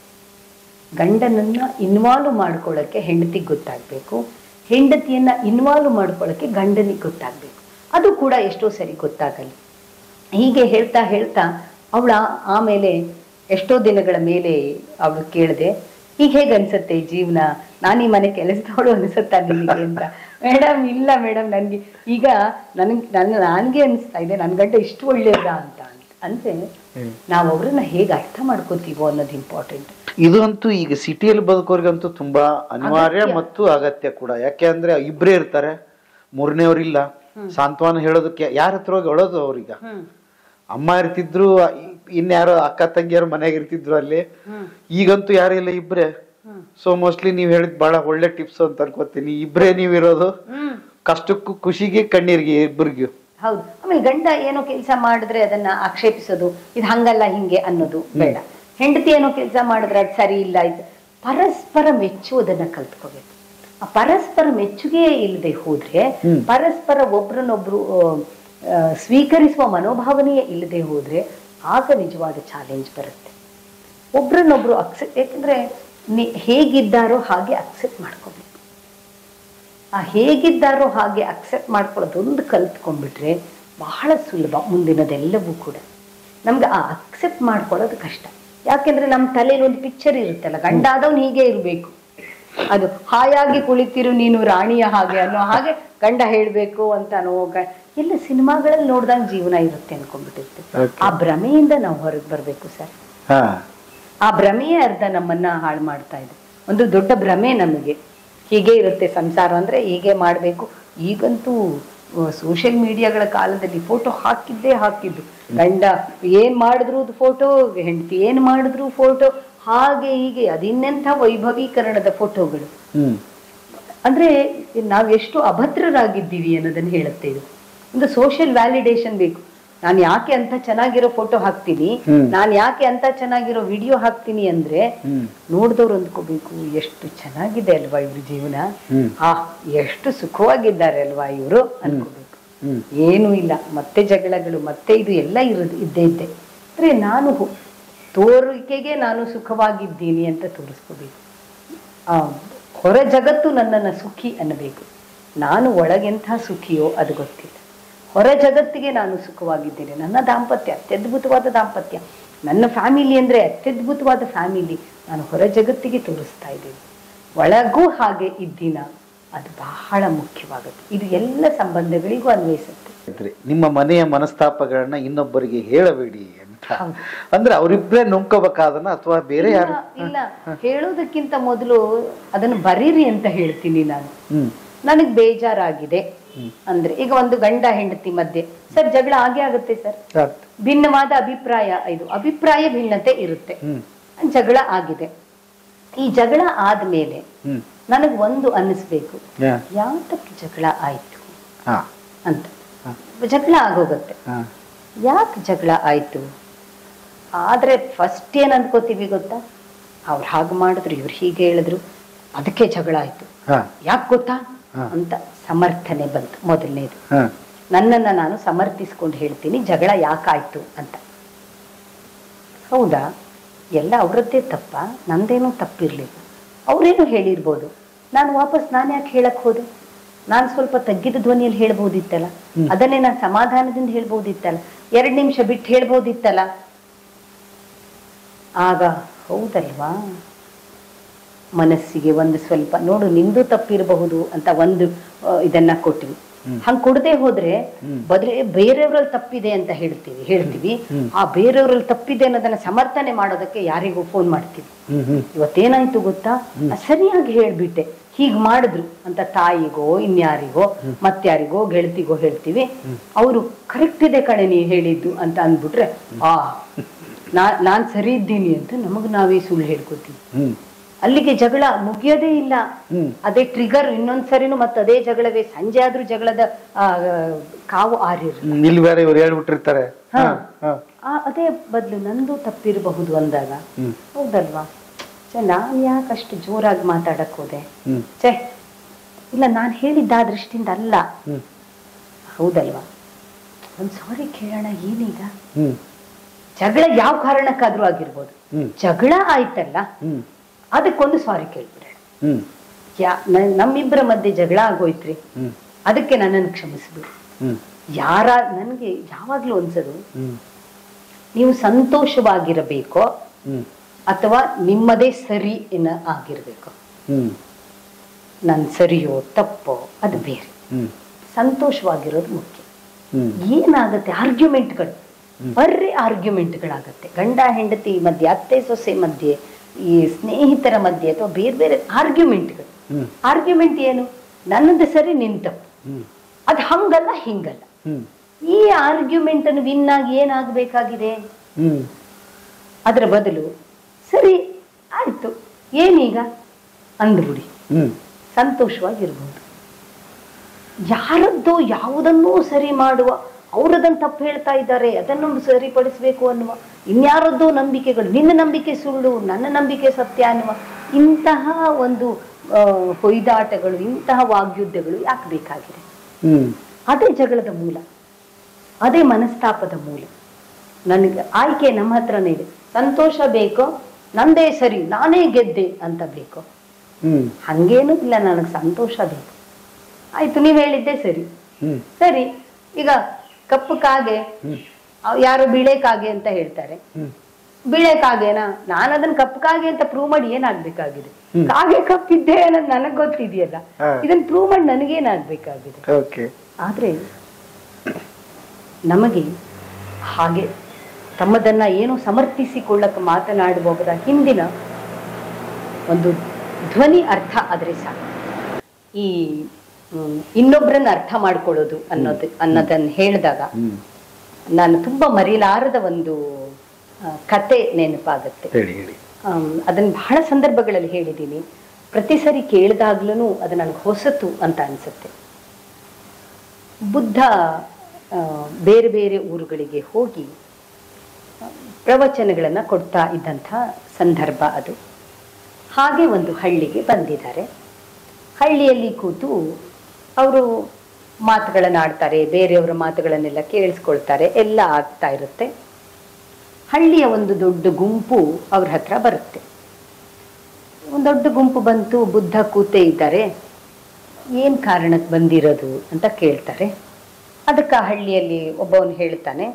ಗಂಡನನ್ನ ಇನ್ವಾಲ್ವ್ ಮಾಡ್ಕೊಳ್ಳೋಕ್ಕೆ ಹೆಂಡತಿಗೆ ಗೊತ್ತಾಗಬೇಕು ಹೆಂಡತಿಯನ್ನ ಇನ್ವಾಲ್ವ್ ಮಾಡ್ಕೊಳ್ಳೋಕ್ಕೆ ಗಂಡನಿಗೆ ಗೊತ್ತಾಗಬೇಕು ಅದು ಕೂಡ ಎಷ್ಟೋ ಸರಿ ಗೊತ್ತಾಗಲ್ಲ ಹೀಗೆ ಹೇಳ್ತಾ ಹೇಳ್ತಾ ಅವಳ ಆಮೇಲೆ ಎಷ್ಟೋ ದಿನಗಳ ಮೇಲೆ ಅವಳು ಕೇಳಿದೆ ಈಗ ಹೇಗೆ ಅನ್ಸುತ್ತೆ ಜೀವನ ನಾನು ಈ ಮನೆ ಕೆಲಸದವಳು ಅನ್ಸುತ್ತಾ ನಿಮಗೆ ಅಂತ ಮೇಡಮ್ ಇಲ್ಲ ಮೇಡಮ್ ನನಗೆ ಈಗ ನನಗೆ ನನ್ನ ನನಗೆ ಅನಿಸ್ತಾ ಇದೆ ನನ್ನ ಗಂಡ ಇಷ್ಟು ಒಳ್ಳೆಯದ ಅಂತ ಅಂದ್ರೆ ನಾವು ಅವ್ರನ್ನ ಹೇಗೆ ಅರ್ಥ ಮಾಡ್ಕೋತೀವೋ ಅನ್ನೋದು ಇಂಪಾರ್ಟೆಂಟ್ ಇದು ಅಂತೂ ಈಗ ಸಿಟಿಯಲ್ಲಿ ಬದುಕೋರ್ಗಂತೂ ತುಂಬಾ ಅನಿವಾರ್ಯ ಅಗತ್ಯ. ಮತ್ತು ಅಗತ್ಯ ಕೂಡ ಯಾಕೆ ಅಂದ್ರೆ ಇಬ್ರೇ ಇರ್ತಾರೆ ಮೂರನೇವ್ರಿಲ್ಲ ಸಾಂತ್ವನ ಹೇಳೋದಕ್ಕೆ ಯಾರ ಹತ್ರ ಹೋಗಿ ಹೇಳೋದು ಅವ್ರೀಗ ಹ್ಮ್ ಅಮ್ಮ ಇರ್ತಿದ್ರು ಇ- ಇನ್ಯಾರೋ ಅಕ್ಕ ತಂಗಿಯರು ಮನೆಯಾಗ ಇರ್ತಿದ್ರು ಅಲ್ಲಿ ಹ್ಮ್ ಈಗಂತೂ ಯಾರು ಇಲ್ಲ ಇಬ್ರೇ ಹ್ಮ್ ಸೊ ಮೋಸ್ಟ್ಲಿ ನೀವ್ ಹೇಳಿದ್ ಬಹಳ ಒಳ್ಳೆ ಟಿಪ್ಸ್ ಅಂತ ಅನ್ಕೋತೀನಿ ಇಬ್ರೇ ನೀವಿರೋದು ಹ್ಮ್ ಕಷ್ಟಕ್ಕೂ ಖುಷಿಗೆ ಕಣ್ಣೀರ್ಗೆ ಇಬ್ಬರಿಗೂ ಹೌದು ಆಮೇಲೆ ಗಂಡ ಏನೋ ಕೆಲಸ ಮಾಡಿದ್ರೆ ಅದನ್ನ ಆಕ್ಷೇಪಿಸೋದು ಇದು ಹಂಗಲ್ಲ ಹಿಂಗೆ ಅನ್ನೋದು ಬೇಡ ಹೆಂಡತಿ ಏನೋ ಕೆಲಸ ಮಾಡಿದ್ರೆ ಅದು ಸರಿ ಇಲ್ಲ ಇದು ಪರಸ್ಪರ ಮೆಚ್ಚುವುದನ್ನ ಕಲ್ತ್ಕೋಬೇಕು ಆ ಪರಸ್ಪರ ಮೆಚ್ಚುಗೆ ಇಲ್ಲದೆ ಹೋದ್ರೆ ಹ್ಮ್. ಪರಸ್ಪರ ಒಬ್ರನ್ನೊಬ್ರು ಆ, ಆ, ಸ್ವೀಕರಿಸುವ ಮನೋಭಾವನೆಯೇ ಇಲ್ಲದೆ ಹೋದ್ರೆ ಆಗ ನಿಜವಾದ ಚಾಲೆಂಜ್ ಬರುತ್ತೆ ಒಬ್ರನ್ನೊಬ್ರು ಅಕ್ಸೆಪ್ಟ್ ಯಾಕಂದ್ರೆ ನಿ- ಹೇಗಿದ್ದಾರೋ ಹಾಗೆ ಅಕ್ಸೆಪ್ಟ್ ಮಾಡ್ಕೋಬೇಕು ಆ ಹೇಗಿದ್ದಾರೋ ಹಾಗೆ ಅಕ್ಸೆಪ್ಟ್ ಮಾಡ್ಕೊಳ್ಳೋದೊಂದು ಕಲ್ತ್ಕೊಂಡ್ಬಿಟ್ರೆ ಬಹಳ ಸುಲಭ ಮುಂದಿನದೆಲ್ಲವೂ ಕೂಡ ನಮ್ಗೆ ಆ ಅಕ್ಸೆಪ್ಟ್ ಮಾಡ್ಕೊಳ್ಳೋದು ಕಷ್ಟ ಯಾಕೆಂದ್ರೆ ನಮ್ಮ ತಲೆಯಲ್ಲಿ ಒಂದು ಪಿಕ್ಚರ್ ಇರುತ್ತಲ್ಲ ಗಂಡ ಆದವ್ನು ಹೀಗೆ ಇರಬೇಕು ಅದು ಹಾಯಾಗಿ ಕುಳಿತಿರು ನೀನು ರಾಣಿಯ ಹಾಗೆ ಅನ್ನೋ ಹಾಗೆ ಗಂಡ ಹೇಳ್ಬೇಕು ಅಂತ ಅನ್ನೋ ಗ- ಎಲ್ಲ ಸಿನಿಮಾಗಳಲ್ಲಿ ನೋಡ್ದಂಗೆ ಜೀವನ ಇರುತ್ತೆ ಅನ್ಕೊಂಡ್ಬಿಟ್ಟಿರ್ತೀವಿ Okay. ಆ ಭ್ರಮೆಯಿಂದ ನಾವು ಹೊರಗೆ ಬರಬೇಕು ಸರ್ ಹಾ ಆ ಭ್ರಮೆಯೇ ಅರ್ಧ ನಮ್ಮನ್ನ ಹಾಳು ಮಾಡ್ತಾ ಇದೆ ಒಂದು ದೊಡ್ಡ ಭ್ರಮೆ ನಮಗೆ ಹೀಗೆ ಇರುತ್ತೆ ಸಂಸಾರ ಅಂದ್ರೆ ಹೀಗೆ ಮಾಡಬೇಕು ಈಗಂತೂ ಸೋಷಿಯಲ್ ಮೀಡಿಯಾಗಳ ಕಾಲದಲ್ಲಿ ಫೋಟೋ ಹಾಕಿದ್ದೇ ಹಾಕಿದ್ದು ಗಂಡ ಏನ್ ಮಾಡಿದ್ರು ಫೋಟೋ ಹೆಂಡತಿ ಏನ್ ಮಾಡಿದ್ರು ಫೋಟೋ ಹಾಗೆ ಹೀಗೆ ಅದಿನ್ನೆಂಥ ವೈಭವೀಕರಣದ ಫೋಟೋಗಳು ಹ್ಮ್ ಅಂದ್ರೆ ನಾವು ಎಷ್ಟು ಅಭದ್ರರಾಗಿದ್ದೀವಿ ಅನ್ನೋದನ್ನ ಹೇಳುತ್ತೆ ಇದು ಒಂದು ಸೋಷಿಯಲ್ ವ್ಯಾಲಿಡೇಷನ್ ಬೇಕು ನಾನು ಯಾಕೆ ಅಂತ ಚೆನ್ನಾಗಿರೋ ಫೋಟೋ ಹಾಕ್ತೀನಿ ಹ್ಮ್. ನಾನು ಯಾಕೆ ಅಂತ ಚೆನ್ನಾಗಿರೋ ವಿಡಿಯೋ ಹಾಕ್ತೀನಿ ಅಂದ್ರೆ ಹ್ಮ್ ನೋಡ್ದವ್ರು ಅಂದ್ಕೋಬೇಕು ಎಷ್ಟು ಚೆನ್ನಾಗಿದೆ ಅಲ್ವಾ ಇವ್ರ ಜೀವನ ಹ್ಮ್. ಆ ಎಷ್ಟು ಸುಖವಾಗಿದ್ದಾರೆ ಅಲ್ವಾ ಇವರು ಅನ್ಕೋಬೇಕು ಹ್ಮ್ ಏನೂ ಇಲ್ಲ ಮತ್ತೆ ಜಗಳಗಳು ಮತ್ತೆ ಇದು ಎಲ್ಲ ಇರೋದು ಇದ್ದೇ ಇದ್ದೆ ಅಂದ್ರೆ ನಾನು ಹೊ- ತೋರಿಕೆಗೆ ನಾನು ಸುಖವಾಗಿದ್ದೀನಿ ಅಂತ ತೋರಿಸ್ಕೋಬೇಕು ಆ ಹೊರ ಜಗತ್ತು ನನ್ನನ್ನು ಸುಖಿ ಅನ್ನಬೇಕು ನಾನು ಒಳಗೆಂಥ ಸುಖಿಯೋ ಅದು ಗೊತ್ತಿಲ್ಲ ಹೊರ ಜಗತ್ತಿಗೆ ನಾನು ಸುಖವಾಗಿದ್ದೇನೆ ನನ್ನ ದಾಂಪತ್ಯ ಅತ್ಯದ್ಭುತವಾದ ದಾಂಪತ್ಯ ನನ್ನ ಫ್ಯಾಮಿಲಿ ಅಂದರೆ ಅತ್ಯದ್ಭುತವಾದ ಫ್ಯಾಮಿಲಿ ನಾನು ಹೊರ ಜಗತ್ತಿಗೆ ತೋರಿಸ್ತಾ ಇದ್ದೀನಿ ಒಳಗೂ ಹಾಗೆ ಇದ್ದೀನ ಅದು ಬಹಳ ಮುಖ್ಯವಾಗುತ್ತೆ ಇದು ಎಲ್ಲ ಸಂಬಂಧಗಳಿಗೂ ಅನ್ವಯಿಸುತ್ತೆ ಇದ್ರಿ ನಿಮ್ಮ ಮನೆಯ ಮನಸ್ತಾಪಗಳನ್ನ ಇನ್ನೊಬ್ಬರಿಗೆ ಹೇಳಬೇಡಿ ಅಂತ ಹೌದು. ಅಂದ್ರೆ ಅವರಿಬ್ಬರೇ ನುಂಕೋಬೇಕಾದನ ಅಥವಾ ಬೇರೆ ಯಾರು ಇಲ್ಲ, ಇಲ್ಲ ಹೇಳೋದಕ್ಕಿಂತ ಮೊದಲು ಅದನ್ನು ಬರೀರಿ ಅಂತ ಹೇಳ್ತೀನಿ ನಾನು ಹ್ಮ್ ನನಗೆ ಬೇಜಾರಾಗಿದೆ ಅಂದ್ರೆ ಈಗ ಒಂದು ಗಂಡ ಹೆಂಡತಿ ಮಧ್ಯೆ ಸರ್ ಜಗಳ ಆಗೇ ಆಗುತ್ತೆ ಸರ್ ಆತ್. ಭಿನ್ನವಾದ ಅಭಿಪ್ರಾಯ ಇದು ಅಭಿಪ್ರಾಯ ಭಿನ್ನತೆ ಇರುತ್ತೆ ಹ್ಮ್ ಜಗಳ ಆಗಿದೆ ಈ ಜಗಳ ಆದ್ಮೇಲೆ ಹ್ಮ್ ನನಗೆ ಒಂದು ಅನ್ನಿಸ್ಬೇಕು ಯಾ. ಯಾತಕ್ಕೆ ಜಗಳ ಆಯ್ತು ಹಾ ಅಂತ ಜಗಳ ಆಗೋಗುತ್ತೆ ಹಾ ಯಾಕೆ ಜಗಳ ಆಯ್ತು ಆದ್ರೆ ಫಸ್ಟ್ ಏನ್ ಅನ್ಕೋತೀವಿ ಗೊತ್ತಾ ಅವ್ರು ಹಾಗೆ ಮಾಡಿದ್ರು ಇವ್ರು ಹೀಗೆ ಹೇಳಿದ್ರು ಅದಕ್ಕೆ ಜಗಳ ಆಯ್ತು ಹಾ ಯಾಕೆ ಗೊತ್ತಾ ಹಾ. ಅಂತ ಸಮರ್ಥನೆ ಬಂತು ಮೊದಲನೇದು ಹಾ ನನ್ನನ್ನ ನಾನು ಸಮರ್ಥಿಸ್ಕೊಂಡು ಹೇಳ್ತೀನಿ ಜಗಳ ಯಾಕಾಯ್ತು ಅಂತ ಹೌದಾ ಎಲ್ಲ ಅವರದ್ದೇ ತಪ್ಪ ನಂದೇನೂ ತಪ್ಪಿರ್ಲಿಲ್ಲ ಅವರೇನು ಹೇಳಿರ್ಬೋದು ನಾನು ವಾಪಸ್ ನಾನು ಯಾಕೆ ಹೇಳಕ್ ಹೋದೆ ನಾನು ಸ್ವಲ್ಪ ತಗ್ಗಿದ ಧ್ವನಿಯಲ್ಲಿ ಹೇಳ್ಬೋದಿತ್ತಲ್ಲ ಅದನ್ನೇ ನಾನು ಸಮಾಧಾನದಿಂದ ಹೇಳ್ಬೋದಿತ್ತಲ್ಲ ಎರಡು ನಿಮಿಷ ಬಿಟ್ಟು ಹೇಳ್ಬೋದಿತ್ತಲ್ಲ ಆಗ ಹೌದಲ್ವಾ ಮನಸ್ಸಿಗೆ ಒಂದು ಸ್ವಲ್ಪ ನೋಡು ನಿಂದು ತಪ್ಪಿರಬಹುದು ಅಂತ ಒಂದು ಆ, ಇದನ್ನ ಕೊಟ್ವಿ ಹಂಗ್ ಕೊಡದೆ ಹೋದ್ರೆ ಬದ್ರೆ ಬೇರೆಯವ್ರಲ್ಲಿ ತಪ್ಪಿದೆ ಅಂತ ಹೇಳ್ತೀವಿ ಹೇಳ್ತೀವಿ ಆ ಬೇರೆಯವ್ರಲ್ಲಿ ತಪ್ಪಿದೆ ಅನ್ನೋದನ್ನ ಸಮರ್ಥನೆ ಮಾಡೋದಕ್ಕೆ ಯಾರಿಗೂ ಫೋನ್ ಮಾಡ್ತೀವಿ ಹ್ಮ್ ಹ್ಮ್ ಇವತ್ತೇನಾಯ್ತು ಗೊತ್ತಾ ಆ, ಸರಿಯಾಗಿ ಹೇಳ್ಬಿಟ್ಟೆ ಹೀಗ್ ಮಾಡಿದ್ರು ಅಂತ ತಾಯಿಗೋ ಇನ್ಯಾರಿಗೋ ಮತ್ಯಾರಿಗೋ ಗೆಳತಿಗೋ ಹೇಳ್ತೀವಿ ಅವರು ಕರೆಕ್ಟ್ ಇದೆ ಕಣೆ ನೀ ಹೇಳಿದ್ದು ಅಂತ ಅಂದ್ಬಿಟ್ರೆ ಆ ನಾ ನಾನ್ ಸರಿ ಇದ್ದೀನಿ ಅಂತ ನಮಗ್ ನಾವೇ ಸುಳ್ಳು ಹೇಳ್ಕೊತೀವಿ ಹ್ಮ್ ಅಲ್ಲಿಗೆ ಜಗಳ ಮುಗಿಯೋದೇ ಇಲ್ಲ ಹ್ಮ್. ಅದೇ ಟ್ರಿಗರ್ ಇನ್ನೊಂದ್ಸರಿನೂ ಮತ್ತೆ ಅದೇ ಜಗಳವೇ ಸಂಜೆ ಆದ್ರೂ ಜಗಳದ ಆ, ಕಾವು ಆರಿರ್ ಹ್ಮ್, ಇಲ್ಲಿ ಬೇರೆ ಇವ್ರು ಹೇಳ್ಬಿಟ್ಟಿರ್ತಾರೆ ಹಾ. ಹಾ ಆ, ಅದೇ ಬದಲು ನಂದು ತಪ್ಪಿರಬಹುದು ಅಂದಾಗ ಹ್ಮ್. ಹೌದಲ್ವಾ ಛೆ ನಾನು ಯಾಕಷ್ಟು ಜೋರಾಗಿ ಮಾತಾಡಕ್ ಹೋದೆ ಹ್ಮ್ ಛೇ ಇಲ್ಲ ನಾನು ಹೇಳಿದ್ದ ಆ ದೃಷ್ಟಿಯಿಂದ ಅಲ್ಲ ಹ್ಮ್ ಹೌದಲ್ವಾ ಒಂದ್ ಸಾರಿ ಕೇಳೋಣ ಏನೀಗ ಹ್ಮ್ ಜಗಳ ಯಾವ ಕಾರಣಕ್ಕಾದ್ರೂ ಆಗಿರ್ಬೋದು ಹ್ಮ್. ಜಗಳ ಆಯ್ತಲ್ಲ ಹ್ಮ್ ಅದಕ್ಕೊಂದು ಸಾರಿ ಕೇಳ್ಬಿಡೋಣ ಹ್ಮ್ ಯಾ ನ- ನಮ್ಮಿಬ್ಬರ ಮಧ್ಯೆ ಜಗಳ ಆಗೋಯ್ತ್ರಿ ಹ್ಮ್ ಅದಕ್ಕೆ ನನ್ನನ್ನು ಕ್ಷಮಿಸ್ಬಿಡು ಹ್ಮ್ ಯಾರ ನನಗೆ ಯಾವಾಗ್ಲೂ ಅನ್ಸೋದು ಹ್ಮ್ ನೀವು ಸಂತೋಷವಾಗಿರಬೇಕೋ ಹ್ಮ್ ಅಥವಾ ನಿಮ್ಮದೇ ಸರಿ ಎನ್ನ ಆಗಿರ್ಬೇಕು ಹ್ಮ್ ನನ್ ಸರಿಯೋ ತಪ್ಪೋ ಅದು ಬೇರೆ ಹ್ಮ್ ಸಂತೋಷವಾಗಿರೋದು ಮುಖ್ಯ ಹ್ಮ್ ಏನಾಗುತ್ತೆ ಆರ್ಗ್ಯುಮೆಂಟ್ಗಳು ಬರ್ರಿ ಆರ್ಗ್ಯುಮೆಂಟ್ಗಳಾಗತ್ತೆ ಗಂಡ ಹೆಂಡತಿ ಮಧ್ಯೆ ಅತ್ತೆ ಸೊಸೆ ಮಧ್ಯೆ ಈ ಸ್ನೇಹಿತರ ಮಧ್ಯೆ ಅಥವಾ ಬೇರೆ ಬೇರೆ ಆರ್ಗ್ಯುಮೆಂಟ್ಗಳು ಹ್ಮ್ ಆರ್ಗ್ಯುಮೆಂಟ್ ಏನು ನನ್ನದು ಸರಿ ನಿನ್ ತಪ್ಪು ಹ್ಮ್ ಅದು ಹಂಗಲ್ಲ ಹಿಂಗಲ್ಲ ಹ್ಮ್ ಈ ಆರ್ಗ್ಯುಮೆಂಟ್ ಅನ್ನು ವಿನ್ ಆಗಿ ಏನಾಗಬೇಕಾಗಿದೆ ಹ್ಮ್ ಅದರ ಬದಲು ಸರಿ ಆಯ್ತು ಏನೀಗ ಅಂದ್ಬಿಡಿ ಹ್ಮ್ ಸಂತೋಷವಾಗಿರ್ಬೋದು ಯಾರದ್ದೋ ಯಾವುದನ್ನೂ ಸರಿ ಮಾಡುವ ಅವರದನ್ನು ತಪ್ಪು ಹೇಳ್ತಾ ಇದ್ದಾರೆ ಅದನ್ನು ಸರಿಪಡಿಸಬೇಕು ಅನ್ನುವ ಇನ್ಯಾರದ್ದೋ ನಂಬಿಕೆಗಳು ನಿನ್ನ ನಂಬಿಕೆ ಸುಳ್ಳು ನನ್ನ ನಂಬಿಕೆ ಸತ್ಯ ಅನ್ನುವ ಇಂತಹ ಒಂದು ಆ, ಹೊಯ್ದಾಟಗಳು ಇಂತಹ ವಾಗ್ಯುದ್ಧಗಳು ಯಾಕೆ ಬೇಕಾಗಿದೆ ಹ್ಮ್ ಅದೇ ಜಗಳದ ಮೂಲ ಅದೇ ಮನಸ್ತಾಪದ ಮೂಲ ನನಗೆ ಆಯ್ಕೆ ನಮ್ಮ ಹತ್ರನೇ ಇದೆ ಸಂತೋಷ ಬೇಕೋ ನಂದೇ ಸರಿ ನಾನೇ ಗೆದ್ದೆ ಅಂತ ಬೇಕೋ ಹ್ಮ್ ಹಂಗೇನೂ ಇಲ್ಲ ನನಗೆ ಸಂತೋಷ ಬೇಕು ಆಯ್ತು ನೀವು ಹೇಳಿದ್ದೆ ಸರಿ ಹ್ಮ್ ಸರಿ ಈಗ ಕಪ್ಪು ಕಾಗೆ ಅವ್ ಯಾರು ಬಿಳೆ ಕಾಗೆ ಅಂತ ಹೇಳ್ತಾರೆ ಹ್ಮ್ ಬಿಳೆ ಕಾಗೆನಾ ನಾನು ಅದನ್ನ ಕಪ್ಪು ಕಾಗೆ ಅಂತ ಪ್ರೂವ್ ಮಾಡಿ ಏನಾಗ್ಬೇಕಾಗಿದೆ ಕಾಗೆ ಕಪ್ಪಿದ್ದೆ ಅನ್ನೋದು ನನಗ್ ಗೊತ್ತಿದೆಯಲ್ಲ ಹಾ. ಇದನ್ನ ಪ್ರೂವ್ ಮಾಡಿ ನನಗೇನಾಗ್ಬೇಕಾಗಿದೆ ಓಕೆ ಆದ್ರೆ ನಮಗೆ ಹಾಗೆ ತಮ್ಮದನ್ನ ಏನು ಸಮರ್ಥಿಸಿಕೊಳ್ಳಕ್ಕೆ ಮಾತನಾಡುವವರ ಹಿಂದಿನ ಒಂದು ಧ್ವನಿ ಅರ್ಥ ಆದ್ರೆ ಸಾಕು ಈ ಹ್ಮ್, ಇನ್ನೊಬ್ಬರನ್ನ ಅರ್ಥ ಮಾಡ್ಕೊಳ್ಳೋದು ಅನ್ನೋದು ಅನ್ನೋದನ್ನ ಹೇಳಿದಾಗ ಹ್ಮ್ ನಾನು ತುಂಬಾ ಮರೆಯಲಾರದ ಒಂದು ಆ, ಕತೆ ನೆನಪಾಗತ್ತೆ ಹೇಳಿ ಹೇಳಿ ಆಮ್, ಅದನ್ನ ಬಹಳ ಸಂದರ್ಭಗಳಲ್ಲಿ ಹೇಳಿದ್ದೀನಿ ಪ್ರತಿ ಸರಿ ಕೇಳಿದಾಗ್ಲೂ ಅದು ನನಗೆ ಹೊಸತು ಅಂತ ಅನ್ಸುತ್ತೆ ಬುದ್ಧ ಆ, ಬೇರೆ ಬೇರೆ ಊರುಗಳಿಗೆ ಹೋಗಿ ಆ, ಪ್ರವಚನಗಳನ್ನು ಕೊಡ್ತಾ ಇದ್ದಂಥ ಸಂದರ್ಭ ಅದು ಹಾಗೆ ಒಂದು ಹಳ್ಳಿಗೆ ಬಂದಿದ್ದಾರೆ ಹಳ್ಳಿಯಲ್ಲಿ ಕೂತು ಅವರು ಮಾತುಗಳನ್ನು ಆಡ್ತಾರೆ ಬೇರೆಯವರ ಮಾತುಗಳನ್ನೆಲ್ಲ ಕೇಳಿಸ್ಕೊಳ್ತಾರೆ ಎಲ್ಲ ಆಗ್ತಾ ಇರುತ್ತೆ ಹಳ್ಳಿಯ ಒಂದು ದೊಡ್ಡ ಗುಂಪು ಅವ್ರ ಹತ್ರ ಬರುತ್ತೆ ಒಂದು ದೊಡ್ಡ ಗುಂಪು ಬಂತು ಬುದ್ಧ ಕೂತೇ ಇದ್ದಾರೆ ಏನು ಕಾರಣಕ್ಕೆ ಬಂದಿರೋದು ಅಂತ ಕೇಳ್ತಾರೆ ಅದಕ್ಕೆ ಆ ಹಳ್ಳಿಯಲ್ಲಿ ಒಬ್ಬವನು ಹೇಳ್ತಾನೆ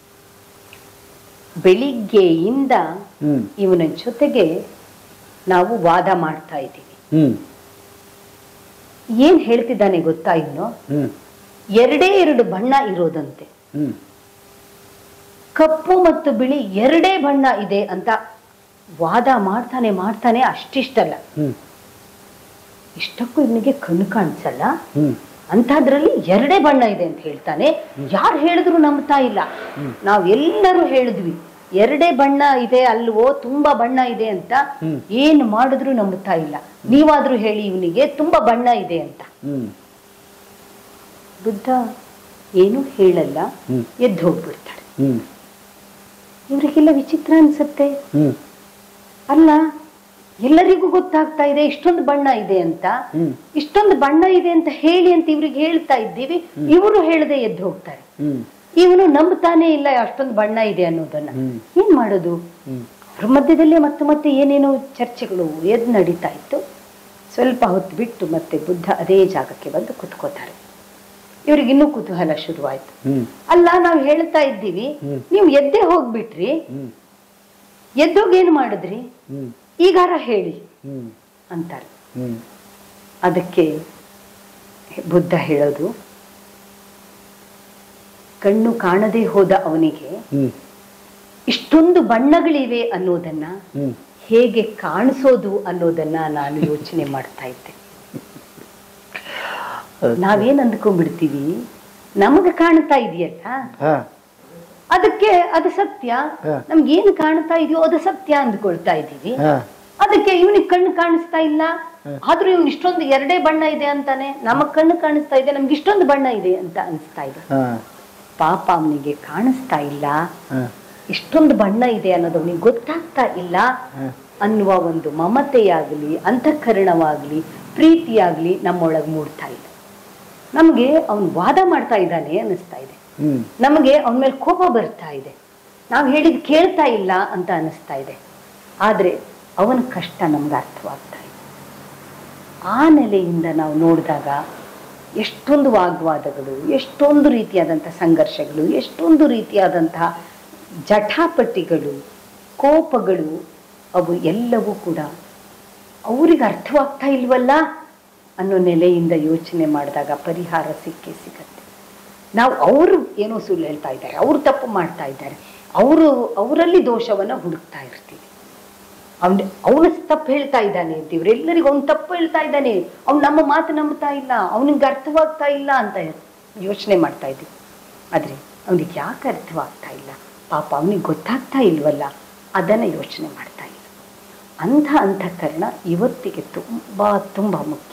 ಬೆಳಿಗ್ಗೆಯಿಂದ ಹ್ಮ್ ಇವನ ಜೊತೆಗೆ ನಾವು ವಾದ ಮಾಡ್ತಾ ಇದ್ದೀವಿ ಹ್ಮ್ ಏನ್ ಹೇಳ್ತಿದ್ದಾನೆ ಗೊತ್ತಾ ಇನ್ನು ಹ್ಮ್ ಎರಡೇ ಎರಡು ಬಣ್ಣ ಇರೋದಂತೆ ಹ್ಮ್ ಕಪ್ಪು ಮತ್ತು ಬಿಳಿ ಎರಡೇ ಬಣ್ಣ ಇದೆ ಅಂತ ವಾದ ಮಾಡ್ತಾನೆ ಮಾಡ್ತಾನೆ ಅಷ್ಟಿಷ್ಟಲ್ಲ ಹ್ಮ್ ಇಷ್ಟಕ್ಕೂ ಇವನಿಗೆ ಕಣ್ಣು ಕಾಣಿಸಲ್ಲ ಹ್ಮ್ ಅಂಥದ್ರಲ್ಲಿ ಎರಡೇ ಬಣ್ಣ ಇದೆ ಅಂತ ಹೇಳ್ತಾನೆ ಯಾರು ಹೇಳಿದ್ರು ನಂಬ್ತಾ ಇಲ್ಲ ನಾವೆಲ್ಲರೂ ಹೇಳಿದ್ವಿ ಎರಡೇ ಬಣ್ಣ ಇದೆ ಅಲ್ವೋ ತುಂಬಾ ಬಣ್ಣ ಇದೆ ಅಂತ ಹ್ಮ್. ಏನ್ ಮಾಡಿದ್ರು ನಂಬ್ತಾ ಇಲ್ಲ ನೀವಾದ್ರೂ ಹೇಳಿ ಇವನಿಗೆ ತುಂಬಾ ಬಣ್ಣ ಇದೆ ಅಂತ ಹ್ಮ್ ಬುದ್ಧ ಏನೂ ಹೇಳಲ್ಲ ಹ್ಮ್. ಎದ್ದು ಹೋಗ್ಬಿಡ್ತಾಳೆ ಹ್ಮ್ ಇವ್ರಿಗೆಲ್ಲ ವಿಚಿತ್ರ ಅನ್ಸುತ್ತೆ ಹ್ಮ್ ಅಲ್ಲ ಎಲ್ಲರಿಗೂ ಗೊತ್ತಾಗ್ತಾ ಇದೆ ಇಷ್ಟೊಂದು ಬಣ್ಣ ಇದೆ ಅಂತ ಹ್ಮ್ ಇಷ್ಟೊಂದು ಬಣ್ಣ ಇದೆ ಅಂತ ಹೇಳಿ ಅಂತ ಇವ್ರಿಗೆ ಹೇಳ್ತಾ ಇದ್ದೀವಿ ಇವರು ಹೇಳದೆ ಎದ್ದು ಹೋಗ್ತಾರೆ ಹ್ಮ್ ಇವನು ನಂಬ್ತಾನೆ ಇಲ್ಲ ಅಷ್ಟೊಂದು ಬಣ್ಣ ಇದೆ ಅನ್ನೋದನ್ನ ಹ್ಮ್. ಏನ್ ಮಾಡೋದು ಹ್ಮ್ ಅವ್ರ ಮಧ್ಯದಲ್ಲೇ ಮತ್ತೆ ಮತ್ತೆ ಏನೇನೋ ಚರ್ಚೆಗಳು ಎದ್ ನಡೀತಾ ಇತ್ತು ಸ್ವಲ್ಪ ಹೊತ್ತು ಬಿಟ್ಟು ಮತ್ತೆ ಬುದ್ಧ ಅದೇ ಜಾಗಕ್ಕೆ ಬಂದು ಕುತ್ಕೋತಾರೆ ಇವ್ರಿಗೆ ಇನ್ನೂ ಕುತೂಹಲ ಶುರುವಾಯ್ತು ಹ್ಮ್ ಅಲ್ಲ ನಾವು ಹೇಳ್ತಾ ಇದ್ದೀವಿ ಹ್ಮ್. ನೀವು ಎದ್ದೇ ಹೋಗ್ಬಿಟ್ರಿ ಹ್ಮ್ ಎದ್ದೋಗಿ ಏನ್ ಮಾಡಿದ್ರಿ ಹ್ಮ್ ಈಗಾರ ಹೇಳಿ ಹ್ಮ್ ಅಂತಾರೆ ಹ್ಮ್ ಅದಕ್ಕೆ ಬುದ್ಧ ಹೇಳೋದು ಕಣ್ಣು ಕಾಣದೇ ಹೋದ ಅವನಿಗೆ ಹ್ಮ್ ಇಷ್ಟೊಂದು ಬಣ್ಣಗಳಿವೆ ಅನ್ನೋದನ್ನ ಹ್ಮ್ ಹೇಗೆ ಕಾಣಿಸೋದು ಅನ್ನೋದನ್ನ ನಾನು ಯೋಚನೆ ಮಾಡ್ತಾ ಇದ್ದೆ ನಾವೇನ್ ಅಂದ್ಕೊಂಡ್ಬಿಡ್ತೀವಿ ನಮಗೆ ಕಾಣ್ತಾ ಇದೆಯಲ್ಲ ಹಾ ಅದಕ್ಕೆ ಅದು ಸತ್ಯ ಹ. ನಮ್ಗೆ ಏನ್ ಕಾಣ್ತಾ ಇದೆಯೋ ಅದು ಸತ್ಯ ಅಂದ್ಕೊಳ್ತಾ ಇದ್ದೀವಿ ಹಾ ಅದಕ್ಕೆ ಇವನಿಗೆ ಕಣ್ಣು ಕಾಣಿಸ್ತಾ ಇಲ್ಲ ಆದ್ರೂ ಇವ್ನು ಇಷ್ಟೊಂದು ಎರಡೇ ಬಣ್ಣ ಇದೆ ಅಂತಾನೆ ನಮಗ್ ಕಣ್ಣು ಕಾಣಿಸ್ತಾ ಇದೆ ನಮ್ಗೆ ಇಷ್ಟೊಂದು ಬಣ್ಣ ಇದೆ ಅಂತ ಅನಿಸ್ತಾ ಇದೆ ಹಾ ಪಾಪ ಅವನಿಗೆ ಕಾಣಿಸ್ತಾ ಇಲ್ಲ ಹಾ ಇಷ್ಟೊಂದು ಬಣ್ಣ ಇದೆ ಅನ್ನೋದು ಅವನಿಗೆ ಗೊತ್ತಾಗ್ತಾ ಇಲ್ಲ ಹಾ ಅನ್ನುವ ಒಂದು ಮಮತೆಯಾಗಲಿ ಅಂತಃಕರಣವಾಗ್ಲಿ ಪ್ರೀತಿಯಾಗ್ಲಿ ನಮ್ಮೊಳಗೆ ಮೂಡ್ತಾ ಇದೆ ನಮಗೆ ಅವನು ವಾದ ಮಾಡ್ತಾ ಇದ್ದಾನೆ ಅನ್ನಿಸ್ತಾ ಇದೆ ಹ್ಮ್ ನಮಗೆ ಅವನ ಮೇಲೆ ಕೋಪ ಬರ್ತಾ ಇದೆ ನಾವು ಹೇಳಿದ್ ಕೇಳ್ತಾ ಇಲ್ಲ ಅಂತ ಅನಿಸ್ತಾ ಇದೆ ಆದ್ರೆ ಅವನ ಕಷ್ಟ ನಮ್ಗೆ ಅರ್ಥವಾಗ್ತಾ ಇದೆ ಆ ನೆಲೆಯಿಂದ ನಾವು ನೋಡಿದಾಗ ಎಷ್ಟೊಂದು ವಾಗ್ವಾದಗಳು ಎಷ್ಟೊಂದು ರೀತಿಯಾದಂಥ ಸಂಘರ್ಷಗಳು ಎಷ್ಟೊಂದು ರೀತಿಯಾದಂತಹ ಜಠಾಪಟ್ಟಿಗಳು ಕೋಪಗಳು ಅವು ಎಲ್ಲವೂ ಕೂಡ ಅವ್ರಿಗೆ ಅರ್ಥವಾಗ್ತಾ ಇಲ್ವಲ್ಲ ಅನ್ನೋ ನೆಲೆಯಿಂದ ಯೋಚನೆ ಮಾಡಿದಾಗ ಪರಿಹಾರ ಸಿಕ್ಕೇ ಸಿಗತ್ತೆ ನಾವು ಅವರು ಏನೋ ಸುಳ್ಳು ಹೇಳ್ತಾ ಇದ್ದಾರೆ ಅವರು ತಪ್ಪು ಮಾಡ್ತಾ ಇದ್ದಾರೆ ಅವರು ಅವರಲ್ಲಿ ದೋಷವನ್ನ ಹುಡುಕ್ತಾ ಇರ್ತೀವಿ ಅವನ ಅವನ ತಪ್ಪು ಹೇಳ್ತಾ ಇದ್ದಾನೆ ಅಂತ ಇವರೆಲ್ಲರಿಗೂ ಅವ್ನು ತಪ್ಪು ಹೇಳ್ತಾ ಇದ್ದಾನೆ ಅವ್ನು ನಮ್ಮ ಮಾತು ನಂಬ್ತಾ ಇಲ್ಲ ಅವನಿಗೆ ಅರ್ಥವಾಗ್ತಾ ಇಲ್ಲ ಅಂತ ಯೋಚನೆ ಮಾಡ್ತಾ ಇದ್ದೀವಿ ಆದ್ರೆ ಅವನಿಗೆ ಯಾಕೆ ಅರ್ಥವಾಗ್ತಾ ಇಲ್ಲ ಪಾಪ ಅವನಿಗೆ ಗೊತ್ತಾಗ್ತಾ ಇಲ್ವಲ್ಲ ಅದನ್ನ ಯೋಚನೆ ಮಾಡ್ತಾ ಇಲ್ಲ ಅಂಥ ಅಂತಃಕರಣ ಇವತ್ತಿಗೆ ತುಂಬಾ ತುಂಬಾ ಮುಖ್ಯ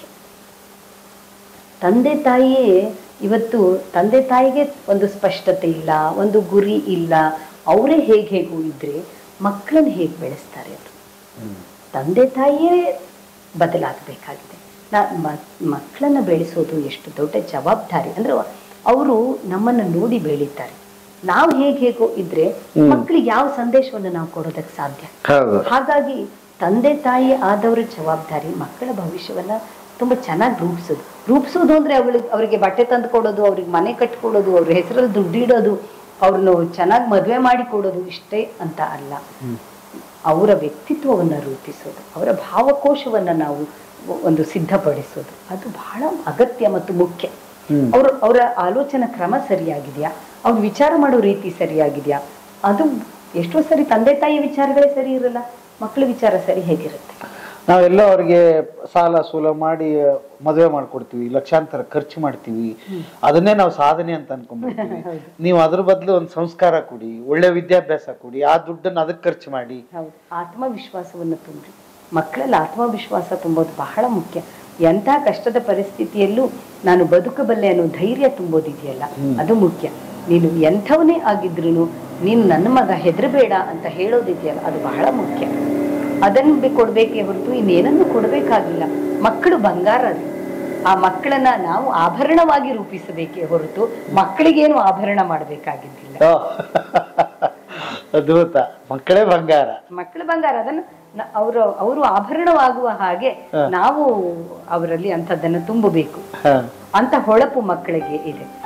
ತಂದೆ ತಾಯಿಯೇ ಇವತ್ತು ತಂದೆ ತಾಯಿಗೆ ಒಂದು ಸ್ಪಷ್ಟತೆ ಇಲ್ಲ ಒಂದು ಗುರಿ ಇಲ್ಲ ಅವರೇ ಹೇಗೆ ಹೇಗೂ ಇದ್ರೆ ಮಕ್ಕಳನ್ನ ಹೇಗೆ ಬೆಳೆಸ್ತಾರೆ ಅದು ತಂದೆ ತಾಯಿಯೇ ಬದಲಾಗಬೇಕಾಗಿದೆ ನಾ ಮಕ್ಕಳನ್ನ ಬೆಳೆಸೋದು ಎಷ್ಟು ದೊಡ್ಡ ಜವಾಬ್ದಾರಿ ಅಂದ್ರೆ ಅವರು ನಮ್ಮನ್ನ ನೋಡಿ ಬೆಳೀತಾರೆ ನಾವು ಹೇಗೆ ಹೇಗೋ ಇದ್ರೆ ಮಕ್ಕಳಿಗೆ ಯಾವ ಸಂದೇಶವನ್ನು ನಾವು ಕೊಡೋದಕ್ಕೆ ಸಾಧ್ಯ ಹೌದು ಹಾಗಾಗಿ ತಂದೆ ತಾಯಿ ಆದವರ ಜವಾಬ್ದಾರಿ ಮಕ್ಕಳ ಭವಿಷ್ಯವನ್ನ ತುಂಬಾ ಚೆನ್ನಾಗಿ ರೂಪಿಸೋದು ರೂಪಿಸೋದು ಅಂದ್ರೆ ಅವಳಿಗೆ ಅವರಿಗೆ ಬಟ್ಟೆ ತಂದು ಕೊಡೋದು ಅವ್ರಿಗೆ ಮನೆ ಕಟ್ಕೊಡೋದು ಅವ್ರ ಹೆಸರಲ್ಲಿ ದುಡ್ಡಿಡೋದು ಅವ್ರನ್ನ ಚೆನ್ನಾಗಿ ಮದುವೆ ಮಾಡಿ ಕೊಡೋದು ಇಷ್ಟೇ ಅಂತ ಅಲ್ಲ ಅವರ ವ್ಯಕ್ತಿತ್ವವನ್ನ ರೂಪಿಸೋದು ಅವರ ಭಾವಕೋಶವನ್ನ ನಾವು ಒಂದು ಸಿದ್ಧಪಡಿಸೋದು ಅದು ಬಹಳ ಅಗತ್ಯ ಮತ್ತು ಮುಖ್ಯ ಹ್ಮ್. ಅವ್ರ ಅವರ ಆಲೋಚನಾ ಕ್ರಮ ಸರಿಯಾಗಿದೆಯಾ ಅವ್ರು ವಿಚಾರ ಮಾಡೋ ರೀತಿ ಸರಿಯಾಗಿದೆಯಾ ಅದು ಎಷ್ಟೋ ಸರಿ ತಂದೆ ತಾಯಿ ವಿಚಾರಗಳೇ ಸರಿ ಇರಲ್ಲ ಮಕ್ಕಳ ವಿಚಾರ ಸರಿ ಹೇಗಿರುತ್ತೆ ನಾವೆಲ್ಲ ಅವ್ರಿಗೆ ಸಾಲ ಸೂಲ ಮಾಡಿ ಮದುವೆ ಮಾಡ್ಕೊಡ್ತೀವಿ ಲಕ್ಷಾಂತರ ಖರ್ಚು ಮಾಡ್ತೀವಿ ಅದನ್ನೇ ನಾವು ಸಾಧನೆ ಅಂತ ಅನ್ಕೊಂಡ್ಬಿಡ್ತೀವಿ ನೀವು ಅದ್ರ ಬದಲು ಒಂದು ಸಂಸ್ಕಾರ ಕೊಡಿ ಒಳ್ಳೆ ವಿದ್ಯಾಭ್ಯಾಸ ಕೊಡಿ ಆ ದುಡ್ಡನ್ನ ಅದಕ್ಕೆ ಖರ್ಚು ಮಾಡಿ ಹೌದು ಆತ್ಮವಿಶ್ವಾಸವನ್ನು ತುಂಬಿ ಮಕ್ಕಳಲ್ಲಿ ಆತ್ಮವಿಶ್ವಾಸ ತುಂಬೋದು ಬಹಳ ಮುಖ್ಯ ಎಂಥ ಕಷ್ಟದ ಪರಿಸ್ಥಿತಿಯಲ್ಲೂ ನಾನು ಬದುಕಬಲ್ಲೆ ಅನ್ನೋ ಧೈರ್ಯ ತುಂಬೋದಿದೆಯಲ್ಲ ಅದು ಮುಖ್ಯ ನೀನು ಎಂಥವನೇ ಆಗಿದ್ರು ನೀನು ನನ್ನ ಮಗ ಹೆದರಬೇಡ ಅಂತ ಹೇಳೋದಿದೆಯಲ್ಲ ಅದು ಬಹಳ ಮುಖ್ಯ ಅದನ್ನು ಬೆ- ಕೊಡ್ಬೇಕೇ ಹೊರತು ಇನ್ನೇನನ್ನು ಕೊಡಬೇಕಾಗಿಲ್ಲ ಮಕ್ಕಳು ಬಂಗಾರ ಅದು. ಆ ಮಕ್ಕಳನ್ನ ನಾವು ಆಭರಣವಾಗಿ ರೂಪಿಸಬೇಕೇ ಹೊರತು ಮಕ್ಕಳಿಗೇನು ಆಭರಣ ಮಾಡಬೇಕಾಗಿದ್ದಿಲ್ಲ ಓ, ಅದ್ಭುತ ಮಕ್ಕಳೇ ಬಂಗಾರ ಮಕ್ಕಳ ಬಂಗಾರ ಅದನ್ನು ನ- ಅವರು ಅವರು ಆಭರಣವಾಗುವ ಹಾಗೆ ನಾವು ಅವರಲ್ಲಿ ಅಂಥದ್ದನ್ನು ತುಂಬಬೇಕು ಹ. ಅಂತ ಹೊಳಪು ಮಕ್ಕಳಿಗೆ ಇದೆ